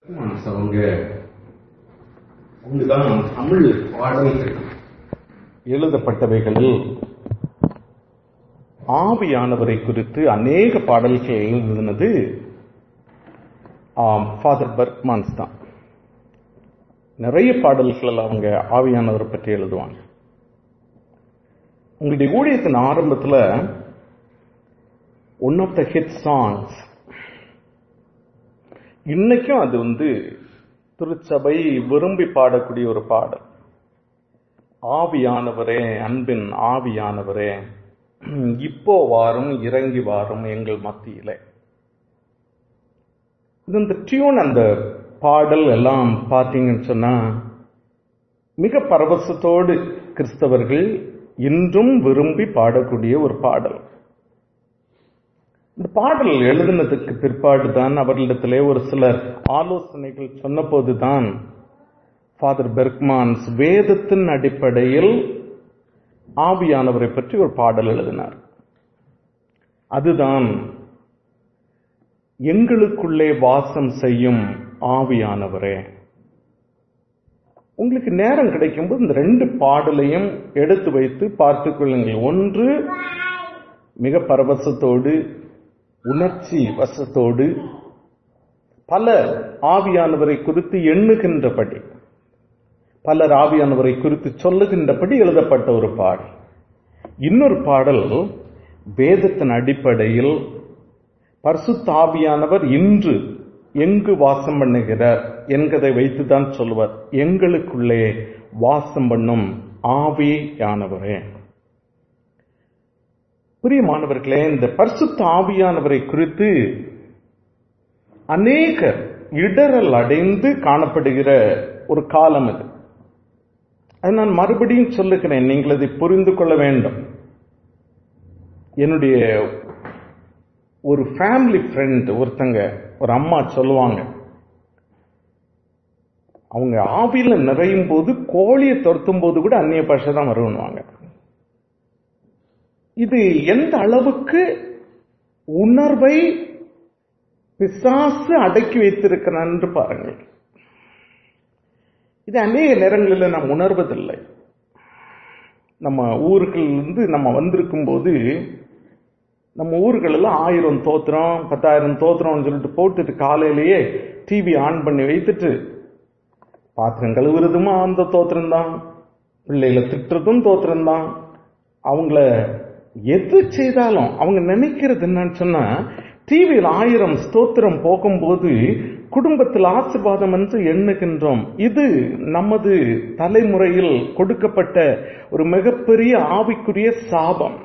மனசு அவங்க அவங்கதான் தமிழ் பாடல்கள் எழுதப்பட்டவைகளில் ஆவியானவரை குறித்து அநேக பாடல்கள் எழுதினது ஃபாதர் பர்க்மான்ஸ் தான் நிறைய பாடல்கள் அவங்க ஆவியானவரை பற்றி எழுதுவாங்க உங்களுடைய ஊழியத்தின் ஆரம்பத்தில் one of the hit songs இன்னைக்கும் அது வந்து திருச்சபை விரும்பி பாடக்கூடிய ஒரு பாடல் ஆவியானவரே அன்பின் ஆவியானவரே இப்போ வாரும் இறங்கி வாரும் எங்கள் மத்தியிலே இது இந்த டியூன் அந்த பாடல் எல்லாம் பார்த்தீங்கன்னு சொன்னா மிக பரவசத்தோடு கிறிஸ்தவர்கள் இன்றும் விரும்பி பாடக்கூடிய ஒரு பாடல் இந்த பாடல் எழுதினதுக்கு பிற்பாடு தான் அவர்களிடத்திலே ஒரு சிலர் ஆலோசனைகள் சொன்னபோதுதான் ஃபாதர் பெர்க்மான்ஸ் வேதத்தின் அடிப்படையில் ஆவியானவரை பற்றி ஒரு பாடல் எழுதினார் அதுதான் எங்களுக்குள்ளே வாசம் செய்யும் ஆவியானவரே உங்களுக்கு நேரம் கிடைக்கும்போது இந்த ரெண்டு பாடலையும் எடுத்து வைத்து பார்த்துக் கொள்ளுங்கள் ஒன்று மிக பரவசத்தோடு உணர்ச்சி வசத்தோடு பல ஆவியானவரை குறித்து எண்ணுகின்றபடி பலர் ஆவியானவரை குறித்து சொல்லுகின்றபடி எழுதப்பட்ட ஒரு பாடல் இன்னொரு பாடல் வேதத்தின் அடிப்படையில் பரிசுத்த ஆவியானவர் இன்று எங்கு வாசம் பண்ணுகிறார் என்கதை வைத்துதான் சொல்லுவார் எங்களுக்குள்ளே வாசம் பண்ணும் ஆவியானவரே பிரியமானவர்களே இந்த பரிசுத்த ஆவியானவரை குறித்து அநேக இடரல் அடைந்து காணப்படுகிற ஒரு காலம் இது அது நான் மறுபடியும் சொல்லுகிறேன் நீங்கள் அதை புரிந்து கொள்ள வேண்டும் என்னுடைய ஒரு ஃபேமிலி ஃப்ரெண்ட் ஒருத்தங்க ஒரு அம்மா சொல்லுவாங்க அவங்க ஆவியில நிறையும் போது கோழியை துரத்தும் போது கூட அந்நிய பாஷை தான் வருவாங்க இது எந்த அளவுக்கு உணர்வை பிசாசு அடக்கி வைத்திருக்கிறான் என்று பாருங்கள் இது அநேக நேரங்களில் நாம் உணர்வதில்லை நம்ம ஊர்களிலிருந்து நம்ம வந்திருக்கும் போது நம்ம ஊர்களெல்லாம் ஆயிரம் தோத்திரம் பத்தாயிரம் தோத்திரம்னு சொல்லிட்டு போட்டுட்டு காலையிலேயே டிவி ஆன் பண்ணி வைத்துட்டு பாத்திரம் கழுவுறதும் அந்த தோத்திரம் தான் பிள்ளைகளை திட்டுறதும் தோத்திரம் தான் அவங்கள எது செய்தாலும் அவங்க நினைக்கிறது என்னன்னு சொன்னா டிவியில் ஆயிரம் ஸ்தோத்திரம் போகும்போது குடும்பத்தில் ஆசிர்வாதம் என்று எண்ணுகின்றோம் இது நமது தலைமுறையில் கொடுக்கப்பட்ட ஒரு மிகப்பெரிய ஆவிக்குரிய சாபம்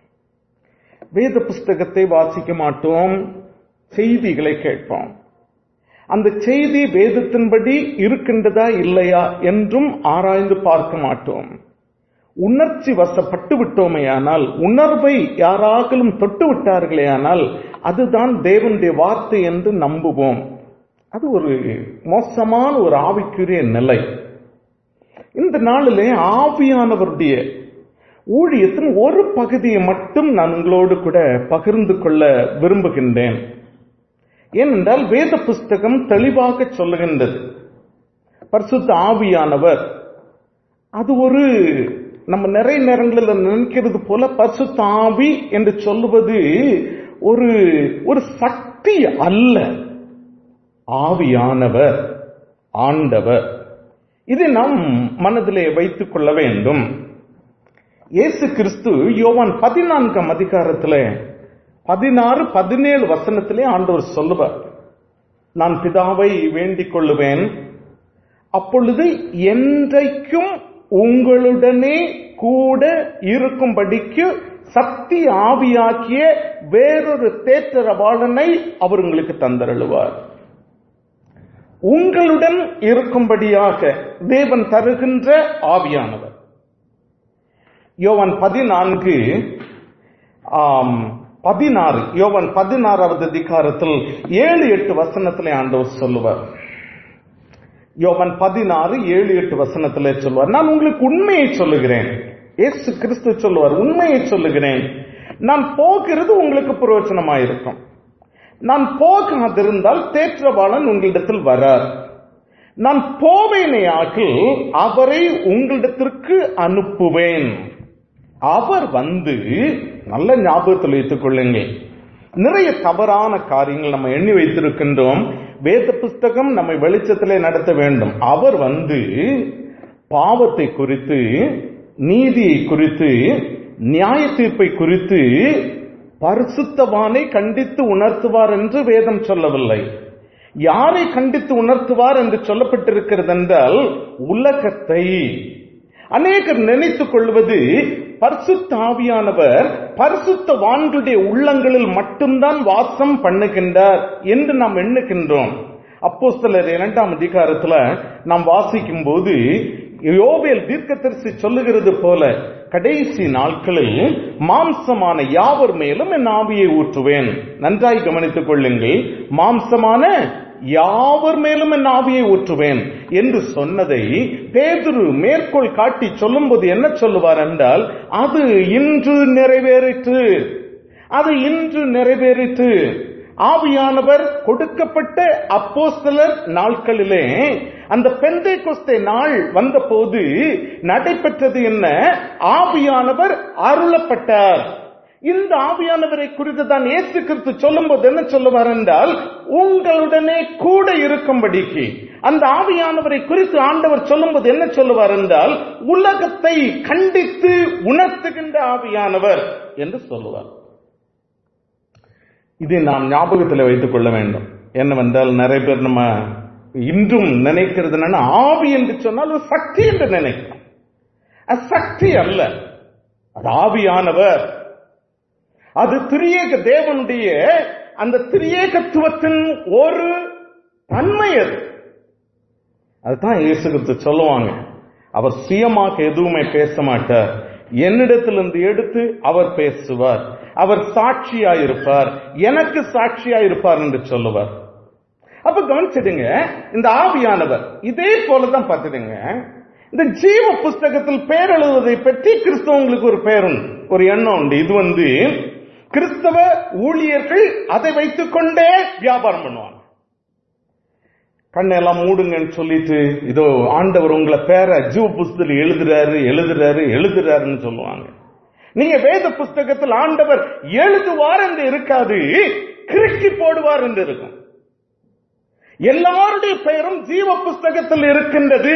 வேத புஸ்தகத்தை வாசிக்க மாட்டோம் செய்திகளை கேட்போம் அந்த செய்தி வேதத்தின்படி இருக்கின்றதா இல்லையா என்றும் ஆராய்ந்து பார்க்க மாட்டோம் உணர்ச்சி வசப்பட்டு விட்டோமேயானால் உணர்வை யாராகலும் தொட்டு விட்டார்களே ஆனால் அதுதான் தேவனுடைய வார்த்தை என்று நம்புவோம் அது ஒரு மோசமான ஒரு ஆவிக்குரிய நிலை இந்த நாளிலே ஆவியானவருடைய ஊழியத்தின் ஒரு பகுதியை மட்டும் நான் உங்களோடு கூட பகிர்ந்து கொள்ள விரும்புகின்றேன் ஏனென்றால் வேத புஸ்தகம் தெளிவாக சொல்லுகின்றது பரிசுத்த ஆவியானவர் அது ஒரு நம்ம நிறைய நேரங்களில் நினைக்கிறது போல பரிசுத்த ஆவி என்று சொல்லுவது ஒரு ஒரு சக்தி அல்ல ஆவியானவர் ஆண்டவர் இதை நாம் மனதிலே வைத்துக் கொள்ள வேண்டும் இயேசு கிறிஸ்து யோவான் பதினான்காம் அதிகாரத்துல பதினாறு பதினேழு வசனத்திலே ஆண்டவர் சொல்லுவார் நான் பிதாவை வேண்டிக் கொள்ளுவேன் அப்பொழுது என்றைக்கும் உங்களுடனே கூட இருக்கும்படிக்கு சக்தி ஆவியாக்கிய வேறொரு தேற்றரவாளனை அவர் உங்களுக்கு தந்தருளுவார் உங்களுடன் இருக்கும்படியாக தேவன் தருகின்ற ஆவியானவர் யோவன் பதினான்கு பதினாறு யோவன் பதினாறாவது அதிகாரத்தில் ஏழு எட்டு வசனத்திலே ஆண்டவர் சொல்லுவார் யோவன் பதினாறு ஏழு எட்டு வசனத்திலே சொல்லுவார் நான் உங்களுக்கு உண்மையை சொல்லுகிறேன் இயேசு கிறிஸ்து சொல்லுவார் உண்மையை சொல்லுகிறேன் நான் போகிறது உங்களுக்கு பிரயோஜனமாயிருக்கும் நான் போகாதிருந்தால் தேற்றவாளன் உங்களிடத்தில் வரார் நான் போவேனேயாகில் அவரை உங்களிடத்திற்கு அனுப்புவேன் அவர் வந்து நல்ல ஞாபகத்தில் வைத்துக் கொள்ளுங்கள் நிறைய தவறான காரியங்கள் நம்ம எண்ணி வைத்திருக்கின்றோம் வேத புஸ்தகம் நம்மை வெளிச்சத்திலே நடத்த வேண்டும் அவர் வந்து பாவத்தை குறித்து நீதியை குறித்து நியாய தீர்ப்பை குறித்து பரிசுத்தவானை கண்டித்து உணர்த்துவார் என்று வேதம் சொல்லவில்லை யாரை கண்டித்து உணர்த்துவார் என்று சொல்லப்பட்டிருக்கிறது என்றால் உலகத்தை அநேகர் நினைத்துக் கொள்வது பரிசுத்த ஆவியானவர் பரிசுத்த வான்களுடைய உள்ளங்களில் மட்டும்தான் வாசம் பண்ணுகின்றார் என்று நாம் எண்ணுகின்றோம் அப்போ சிலர் இரண்டாம் அதிகாரத்துல நாம் வாசிக்கும் போது யோவேல் தீர்க்கதரிசி சொல்லுகிறது போல கடைசி நாட்களில் மாம்சமான யாவர் மேலும் என் ஆவியை ஊற்றுவேன் நன்றாய் கவனித்துக் கொள்ளுங்கள் மாம்சமான யாவர் மேலும் என் ஆவியை ஊற்றுவேன் என்று சொன்னதை பேதுரு மேற்கோள் காட்டி சொல்லும்போது என்ன சொல்லுவார் என்றால் அது இன்று நிறைவேறிற்று அது இன்று நிறைவேறிற்று ஆவியானவர் கொடுக்கப்பட்ட அப்போஸ்தலர் நாட்களிலே அந்த பெந்தை கொஸ்தே நாள் வந்தபோது நடைபெற்றது என்ன ஆவியானவர் அருளப்பட்டார் இந்த ஆவியானவரை குறித்து தான் இயேசு கிறிஸ்து சொல்லும்போது என்ன சொல்லுவார் என்றால் உங்களுடனே கூட இருக்கும்படிக்கு அந்த ஆவியானவரை குறித்து ஆண்டவர் சொல்லும்போது என்ன சொல்லுவார் என்றால் உலகத்தை கண்டித்து உணர்த்துகின்ற ஆவியானவர் என்று சொல்லுவார் இதை நாம் ஞாபகத்தில் வைத்துக் கொள்ள வேண்டும் என்னவென்றால் நிறைய பேர் நம்ம இன்றும் நினைக்கிறது என்னன்னா ஆவி என்று சொன்னால் ஒரு சக்தி என்று நினைக்கிறோம் அது சக்தி அல்ல அது ஆவியானவர் அது திரியேக தேவனுடைய அந்த திரியேகத்துவத்தின் ஒரு தன்மை அது அதுதான் இயேசு கிறிஸ்து சொல்லுவாங்க அவர் சுயமாக எதுவுமே பேச மாட்டார் என்னிடத்திலிருந்து எடுத்து அவர் பேசுவார் அவர் சாட்சியாயிருப்பார் எனக்கு சாட்சியாயிருப்பார் என்று சொல்லுவார் அப்ப கவனிச்சிடுங்க இந்த ஆவியானவர் இதே போலதான் பார்த்துடுங்க இந்த ஜீவ புஸ்தகத்தில் பேர் எழுதுவதை பற்றி கிறிஸ்தவங்களுக்கு ஒரு பேருண்டு ஒரு எண்ணம் உண்டு இது வந்து கிறிஸ்தவ ஊழியர்கள் அதை வைத்துக் கொண்டே வியாபாரம் பண்ணுவாங்க கண்ணெல்லாம் மூடுங்கன்னு சொல்லிட்டு இதோ ஆண்டவர் உங்களை பேர ஜீவ புஸ்தகத்தில் எழுதுறாரு எழுதுறாரு எழுதுறாருன்னு சொல்லுவாங்க நீங்க வேத புஸ்தகத்தில் ஆண்டவர் எழுதுவார் என்று இருக்காது கிறுக்கி போடுவார் என்று இருக்கும் எல்லாருடைய பெயரும் ஜீவ புஸ்தகத்தில் இருக்கின்றது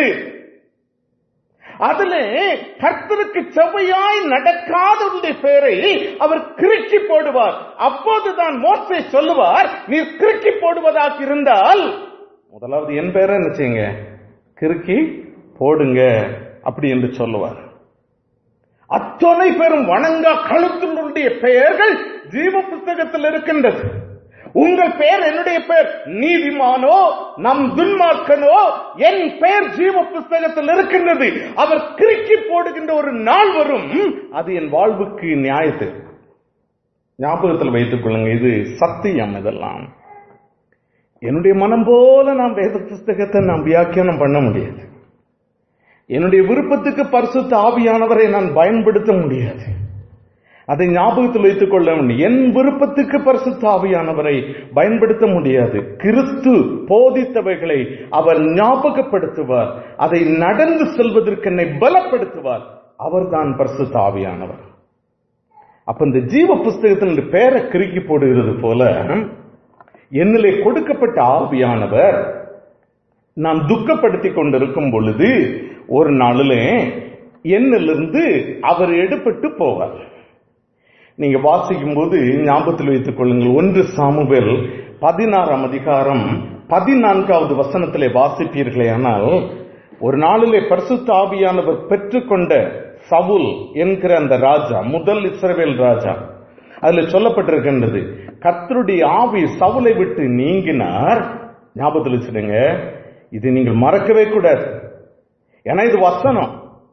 அதிலே கர்த்தருக்கு செவ்வையாய் நடக்காதவருடைய பெயரை அவர் கிறுக்கி போடுவார் அப்போதுதான் மோசை சொல்லுவார் நீர் கிறுக்கி போடுவதாக இருந்தால் முதலாவது என் பெயரை என்ன செய்யுங்க கிறுக்கி போடுங்க அப்படி என்று சொல்லுவார் அத்தனை பேரும் வணங்கா கழுத்தினுடைய பெயர்கள் ஜீவ புஸ்தகத்தில் இருக்கின்றது உங்கள் பெயர் என்னுடைய பெயர் நீதிமானோ நம் துன்மார்க்கனோ என் பெயர் ஜீவ புஸ்தகத்தில் இருக்கின்றது அவர் கிறுக்கி போடுகின்ற ஒரு நாள் வரும் அது என் வாழ்வுக்கு நியாயத்து ஞாபகத்தில் வைத்துக் கொள்ளுங்க இது சத்தியம் இதெல்லாம் என்னுடைய மனம் போல நாம் வேத புஸ்தகத்தை நாம் வியாக்கியானம் பண்ண முடியாது என்னுடைய விருப்பத்துக்கு பரிசுத்த ஆவியானவரை நான் பயன்படுத்த முடியாது அதை ஞாபகத்தில் வைத்துக் கொள்ள வேண்டும் என் விருப்பத்துக்கு பரிசுத்த ஆவியானவரை பயன்படுத்த முடியாது கிறிஸ்து போதித்தவைகளை அவர் ஞாபகப்படுத்துவார் அதை நடந்து செல்வதற்கு என்னை பலப்படுத்துவார் அவர்தான் பரிசுத்த ஆவியானவர் அப்ப இந்த ஜீவ புஸ்தகத்தில் பேரை கிறுக்கி போடுகிறது போல என்னிலே கொடுக்கப்பட்ட ஆவியானவர் நான் துக்கப்படுத்தி கொண்டிருக்கும் பொழுது ஒரு நாளிலே என்னிலிருந்து அவர் எடுப்பட்டு போவார் நீங்க வாசிக்கும் போது ஞாபகத்தில் வைத்துக் கொள்ளுங்கள் ஒன்று சாமுவேல் பதினாறாம் அதிகாரம் பதினான்காவது வசனத்திலே வாசிப்பீர்களே ஆனால் ஒரு நாளிலே பரிசுத்த ஆவியானவர் பெற்றுக்கொண்ட சவுல் என்கிற அந்த ராஜா முதல் இஸ்ரவேல் ராஜா அதுல சொல்லப்பட்டிருக்கின்றது கர்த்தருடைய ஆவி சவுலை விட்டு நீங்கினார் ஞாபகத்தில் வச்சுடுங்க இது நீங்கள் மறக்கவே கூடாது ஏன்னா இது வசனம்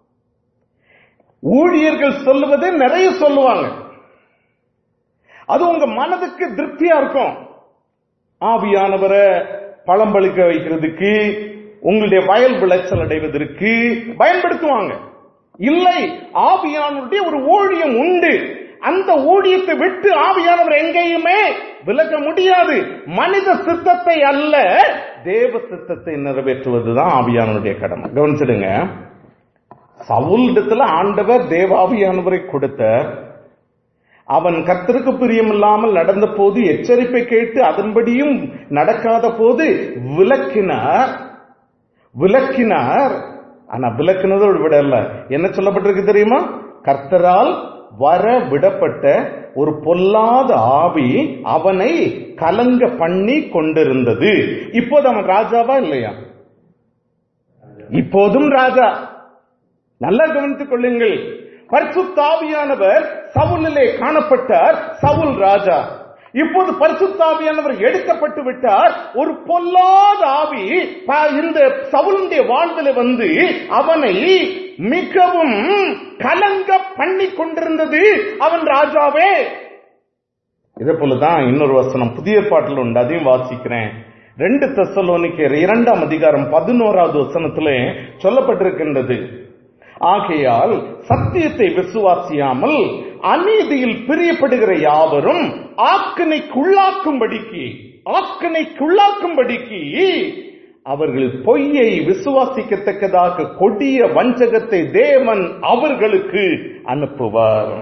ஊழியர்கள் சொல்லுவது நிறைய சொல்லுவாங்க அது உங்க மனதுக்கு திருப்தியா இருக்கும் ஆவியானவரை பழம் பழுக்க வைக்கிறதுக்கு உங்களுடைய வயல் விளைச்சல் அடைவதற்கு பயன்படுத்துவாங்க இல்லை ஆவியானுடைய ஒரு ஊழியம் உண்டு அந்த ஊழியத்தை விட்டு ஆவியானவர் எங்கேயுமே விலக முடியாது மனித சித்தத்தை அல்ல தேவ சித்தத்தை நிறைவேற்றுவதுதான் ஆவியானவருடைய கடமை கவனிச்சிடுங்க சவுலிடத்துல ஆண்டவர் தேவாவியானவரை கொடுத்த அவன் கர்த்தருக்கு பிரியமில்லாமல் நடந்த போது எச்சரிப்பை கேட்டு அதன்படியும் நடக்காத போது விளக்கினார் விளக்கினார் ஆனா விளக்குனதோடு விடல என்ன சொல்லப்பட்டிருக்கு தெரியுமா கர்த்தரால் வர விடப்பட்ட ஒரு பொல்லாத ஆவி அவனை கலங்க பண்ணி கொண்டிருந்தது இப்போது அவன் ராஜாவா இல்லையா இப்போதும் ராஜா நல்லா கவனித்துக் கொள்ளுங்கள் பரிசுத்தாவியானவர் சவுலிலே காணப்பட்டார் சவுல் ராஜா இப்போது பரிசுத்தாவியானவர் எடுக்கப்பட்டு விட்டார் ஒரு பொல்லாத ஆவி ப- இந்த சவுலுடைய வாழ்வில் வந்து அவனை மிகவும் கலங்க பண்ணி கொண்டிருந்தது அவன் ராஜாவே இதே போலதான் இன்னொரு வசனம் புதிய பாட்டில் உண்டு அதையும் வாசிக்கிறேன் ரெண்டு தெசலோனிக்கர் இரண்டாம் அதிகாரம் பதினோராவது வசனத்திலே சொல்லப்பட்டிருக்கின்றது ஆகையால் சத்தியத்தை விசுவாசியாமல் அநீதியில் பிரியப்படுகிற யாவரும் ஆக்கினைக்குள்ளாக்கும்படிக்கு ஆக்கினைக்குள்ளாக்கும்படிக்கு அவர்கள் பொய்யை விசுவாசிக்கத்தக்கதாக கொடிய வஞ்சகத்தை தேவன் அவர்களுக்கு அனுப்புவார்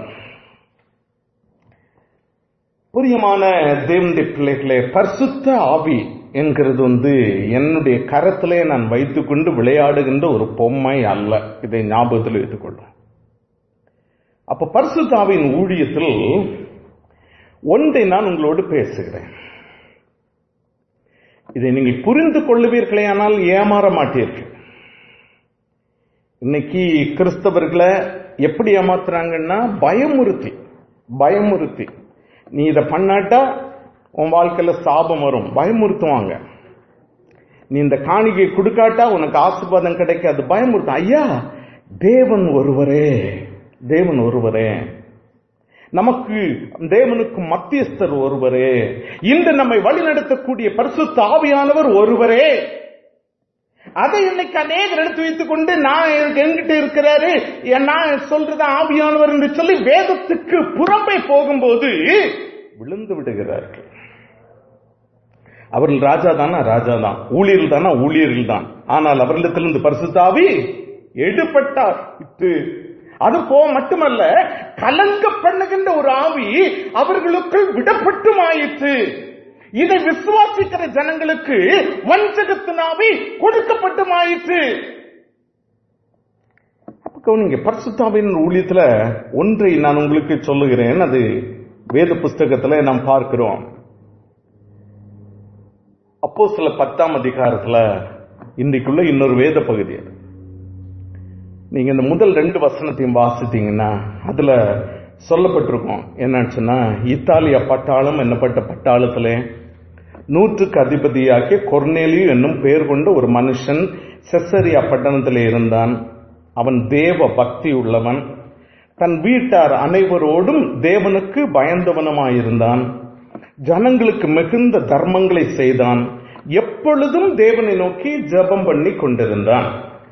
பிரியமான தேவனுடைய பிள்ளைகளே பரிசுத்த ஆவி என்கிறது வந்து என்னுடைய கரத்திலே நான் வைத்துக்கொண்டு விளையாடுகின்ற ஒரு பொம்மை அல்ல இதை ஞாபகத்தில் வைத்துக்கொள்ளும் அப்ப பரிசுத்த ஆவியின் ஊழியத்தில் ஒன்றை நான் உங்களோடு பேசுகிறேன் இதை நீங்கள் புரிந்து கொள்ளுவீர்களே ஆனால் ஏமாற மாட்டீர்கள் இன்னைக்கு கிறிஸ்தவர்களை எப்படி ஏமாத்துறாங்கன்னா பயமுறுத்தி பயமுறுத்தி நீ இதை பண்ணாட்டா உன் வாழ்க்கையில சாபம் வரும் பயமுறுத்துவாங்க நீ இந்த காணிக்கை கொடுக்காட்டா உனக்கு ஆசீர்வாதம் கிடைக்காது பயமுறுத்தும் ஐயா தேவன் ஒருவரே தேவன் ஒருவரே நமக்கு தேவனுக்கு மத்தியஸ்தர் ஒருவரே இன்று நம்மை வழிநடத்தக்கூடிய பரிசுத்த ஆவியானவர் ஒருவரே அதை இன்னைக்கு அநேகர் எடுத்து வைத்துக் கொண்டு நான் என்கிட்ட இருக்கிறாரு நான் சொல்றது ஆவியானவர் என்று சொல்லி வேதத்துக்கு புறம்பே போகும்போது விழுந்து விடுகிறார்கள் அவர்கள் ராஜா தானா ராஜா தான் ஊழியர்கள் தானா ஊழியர்கள் தான் ஆனால் அவர்களிடத்திலிருந்து பரிசுத்தாவி எடுபட்டார் இட்டு அது போ மட்டுமல்ல கலங்க பண்ணுகின்ற ஒரு ஆவி அவர்களுக்குள் விடப்பட்டும் ஆயிற்று இதை விசுவாசிக்கிற ஜனங்களுக்கு வஞ்சகத்தின் ஆவி கொடுக்கப்பட்டும் ஆயிற்று அப்ப கவனிங்க பரிசுத்தாவின் ஊழியத்துல ஒன்றை நான் உங்களுக்கு சொல்லுகிறேன் அது வேத புஸ்தகத்துல நாம் பார்க்கிறோம் அப்போ சில பத்தாம் அதிகாரத்துல இன்றைக்குள்ள இன்னொரு வேத பகுதி அது நீங்க இந்த முதல் ரெண்டு வசனத்தையும் வாசித்தீங்கன்னா அதுல சொல்லப்பட்டிருக்கும் என்னாச்சுன்னா இத்தாலிய பட்டாளம் என்னப்பட்ட பட்டாளத்திலே நூற்றுக்கு அதிபதியாகிய கொர்னேலியு என்னும் பெயர் கொண்ட ஒரு மனுஷன் செசரியா பட்டணத்திலே இருந்தான் அவன் தேவ பக்தி உள்ளவன் தன் வீட்டார் அனைவரோடும் தேவனுக்கு பயந்தவனுமாயிருந்தான் ஜனங்களுக்கு மிகுந்த தர்மங்களை செய்தான் எப்பொழுதும் தேவனை நோக்கி ஜெபம் பண்ணி கொண்டிருந்தான்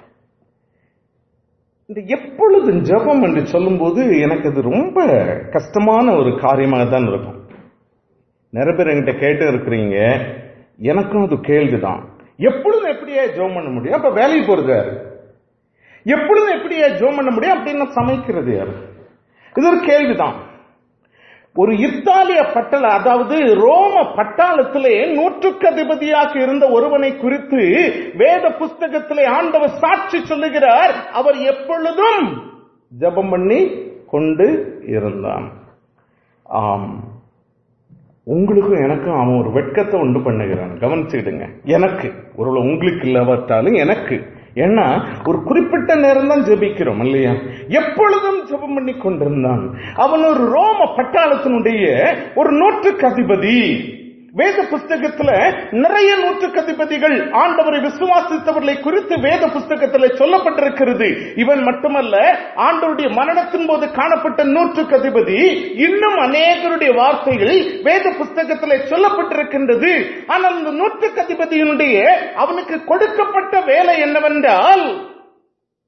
இந்த எப்பொழுதும் ஜெபம் என்று சொல்லும்போது எனக்கு அது ரொம்ப கஷ்டமான ஒரு காரியமாக தான் இருக்கும் நிறைய பேர் என்கிட்ட கேட்டு இருக்கிறீங்க எனக்கும் அது கேள்விதான் எப்பொழுதும் எப்படியா ஜெபம் பண்ண முடியும் அப்ப வேலைக்கு போறது யாரு எப்பொழுதும் எப்படியா ஜெபம் பண்ண முடியும் அப்படின்னு சமைக்கிறது யாரு இது ஒரு கேள்விதான் ஒரு இத்தாலிய பட்டள அதாவது ரோம பட்டாளத்திலே நூற்றுக்கு அதிபதியாக இருந்த ஒருவனை குறித்து வேத புஸ்தகத்திலே ஆண்டவர் சாட்சி சொல்லுகிறார் அவர் எப்பொழுதும் ஜெபம் பண்ணி கொண்டு இருந்தான் ஆம் உங்களுக்கும் எனக்கும் அவன் ஒரு வெட்கத்தை உண்டு பண்ணுகிறான் கவனிச்சுக்கிடுங்க எனக்கு ஒருவேளை உங்களுக்கு இல்லாவிட்டாலும் எனக்கு ஏன்னா ஒரு குறிப்பிட்ட நேரம் தான் ஜெபிக்கிறோம் இல்லையா எப்பொழுதும் ஜெபம் பண்ணி கொண்டிருந்தான் அவன் ஒரு ரோம பட்டாளத்தினுடைய ஒரு நூற்றுக்கு அதிபதி வேத புஸ்தகத்துல நிறைய நூற்றுக்கு அதிபதிகள் ஆண்டவரை விசுவாசித்தவர்களை குறித்து வேத புஸ்தகத்துல சொல்லப்பட்டிருக்கிறது இவன் மட்டுமல்ல ஆண்டவருடைய மரணத்தின் போது காணப்பட்ட நூற்றுக்கு அதிபதி இன்னும் அநேகருடைய வார்த்தைகள் வேத புஸ்தகத்துல சொல்லப்பட்டிருக்கின்றது ஆனால் இந்த நூற்றுக்கு அதிபதியினுடைய அவனுக்கு கொடுக்கப்பட்ட வேலை என்னவென்றால்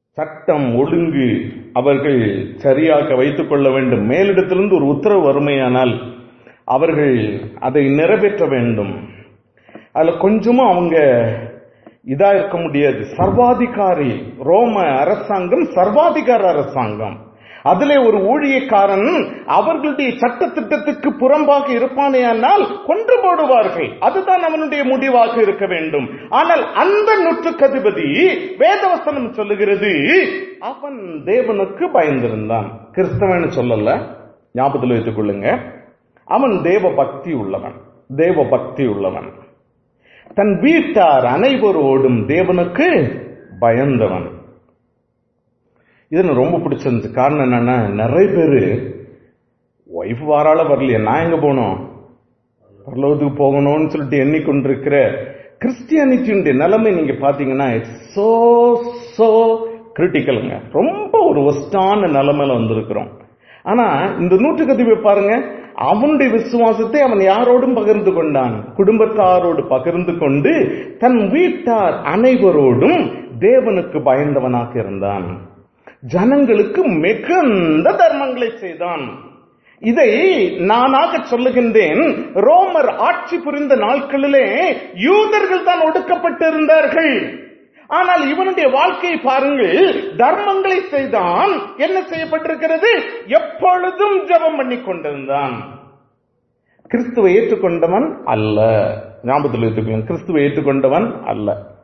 சட்டம் ஒழுங்கு அவர்கள் சரியாக வைத்துக் கொள்ள வேண்டும் மேலிடத்திலிருந்து ஒரு உத்தரவு வறுமையானால் அவர்கள் அதை நிறைவேற்ற வேண்டும் அதுல கொஞ்சமும் அவங்க இதா இருக்க முடியாது சர்வாதிகாரி ரோம அரசாங்கம் சர்வாதிகார அரசாங்கம் அதிலே ஒரு ஊழியக்காரன் அவர்களுடைய சட்ட திட்டத்துக்கு புறம்பாக இருப்பானேயானால் கொன்று போடுவார்கள் அதுதான் அவனுடைய முடிவாக இருக்க வேண்டும் ஆனால் அந்த நூற்றுக்கதிபதி வேதவசனம் சொல்லுகிறது அவன் தேவனுக்கு பயந்திருந்தான் கிறிஸ்தவன் சொல்லல ஞாபகத்தில் வைத்துக் கொள்ளுங்க அவன் தேவ பக்தி உள்ளவன் தேவ பக்தி உள்ளவன் தன் வீட்டார் அனைவரோடும் தேவனுக்கு பயந்தவன் இது எனக்கு ரொம்ப பிடிச்சிருந்துச்சு காரணம் என்னன்னா நிறைய பேரு ஒய்ஃப் வாரால வரலையே நான் எங்க போனோம் பரலோகத்துக்கு போகணும்னு சொல்லிட்டு எண்ணிக்கொண்டிருக்கிற கிறிஸ்டியானிட்டியுடைய நிலைமை நீங்க பாத்தீங்கன்னா சோ சோ கிரிட்டிக்கலுங்க ரொம்ப ஒரு ஒஸ்டான நிலைமையில வந்திருக்கிறோம் ஆனா இந்த நூற்றுக்கதிவை பாருங்க அவனுடைய விசுவாசத்தை அவன் யாரோடும் பகிர்ந்து கொண்டான் குடும்பத்தாரோடு பகிர்ந்து கொண்டு தன் வீட்டார் அனைவரோடும் தேவனுக்கு பயந்தவனாக இருந்தான் ஜனங்களுக்கு மிகுந்த தர்மங்களை செய்தான் இதை நானாக சொல்லுகின்றேன் ரோமர் ஆட்சி புரிந்த நாட்களிலே யூதர்கள் தான் ஒடுக்கப்பட்டிருந்தார்கள் ஆனால் இவனுடைய வாழ்க்கையை பாருங்கள் தர்மங்களை செய்தான் என்ன செய்யப்பட்டிருக்கிறது எப்பொழுதும் ஜெபம் பண்ணி கொண்டிருந்தான் கிறிஸ்துவை ஏற்றுக்கொண்டவன் அல்ல ஞாபகத்தில் ஏற்றுக்கொள்ள கிறிஸ்துவை ஏற்றுக்கொண்டவன் அல்ல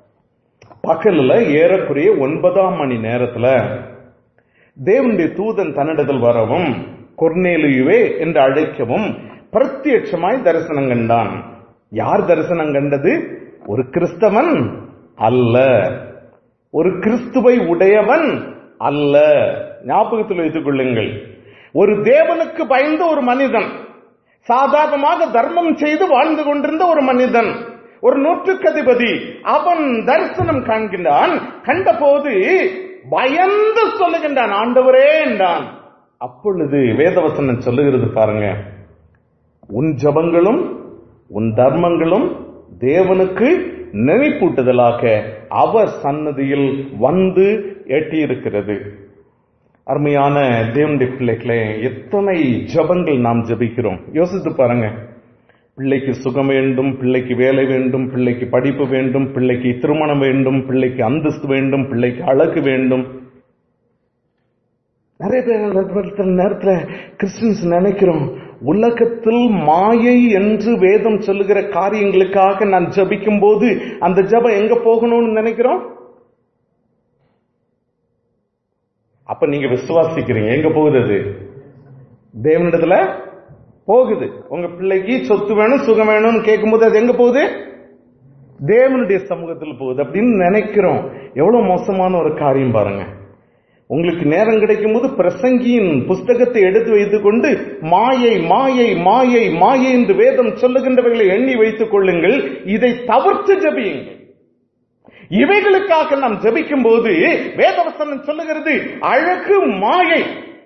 பகல்ல ஏறக்குறைய ஒன்பதாம் மணி நேரத்துல தேவனுடைய தூதன் தன்னிடத்தில் வரவும் கொர்நேலியுவே என்று அழைக்கவும் பிரத்யட்சமாய் தரிசனம் கண்டான் யார் தரிசனம் கண்டது ஒரு கிறிஸ்தவன் அல்ல ஒரு கிறிஸ்துவை உடையவன் அல்ல ஞாபகத்தில் வைத்துக் கொள்ளுங்கள் ஒரு தேவனுக்கு பயந்த ஒரு மனிதன் சாதாரணமாக தர்மம் செய்து வாழ்ந்து கொண்டிருந்த ஒரு மனிதன் ஒரு நூற்றுக்கதிபதி அவன் தரிசனம் காண்கின்றான் கண்டபோது பயந்து சொல்லுகின்றான் ஆண்டவரே என்றான் அப்பொழுது வேதவசனம் சொல்லுகிறது பாருங்க உன் ஜபங்களும் உன் தர்மங்களும் தேவனுக்கு நினைப்பூட்டுதலாக அவர் சன்னதியில் வந்து எட்டியிருக்கிறது அருமையான தேவனுடைய பிள்ளைகளே எத்தனை ஜபங்கள் நாம் ஜபிக்கிறோம் யோசித்து பாருங்க பிள்ளைக்கு சுகம் வேண்டும் பிள்ளைக்கு வேலை வேண்டும் பிள்ளைக்கு படிப்பு வேண்டும் பிள்ளைக்கு திருமணம் வேண்டும் பிள்ளைக்கு அந்தஸ்து வேண்டும் பிள்ளைக்கு அழகு வேண்டும் நிறைய பேர் நேரத்துல கிறிஸ்டின்ஸ் நினைக்கிறோம் உலகத்தில் மாயை என்று வேதம் சொல்லுகிற காரியங்களுக்காக நான் ஜபிக்கும் போது அந்த ஜபம் எங்க போகணும்னு நினைக்கிறோம் அப்ப நீங்க விசுவாசிக்கிறீங்க எங்க போகுது அது தேவனிடத்துல போகுது உங்க பிள்ளைக்கு சொத்து வேணும் சுகம் வேணும்னு கேட்கும்போது அது எங்க போகுது தேவனுடைய சமூகத்தில் போகுது அப்படின்னு நினைக்கிறோம் எவ்வளவு மோசமான ஒரு காரியம் பாருங்க உங்களுக்கு நேரம் கிடைக்கும் போது பிரசங்கியின் புஸ்தகத்தை எடுத்து வைத்துக் கொண்டு மாயை மாயை மாயை மாயை என்று வேதம் சொல்லுகின்றவர்களை எண்ணி வைத்துக் கொள்ளுங்கள் இதை தவிர்த்து ஜபியுங்கள் இவைகளுக்காக நாம் ஜபிக்கும் போது வேதவசனம் சொல்லுகிறது அழகு மாயை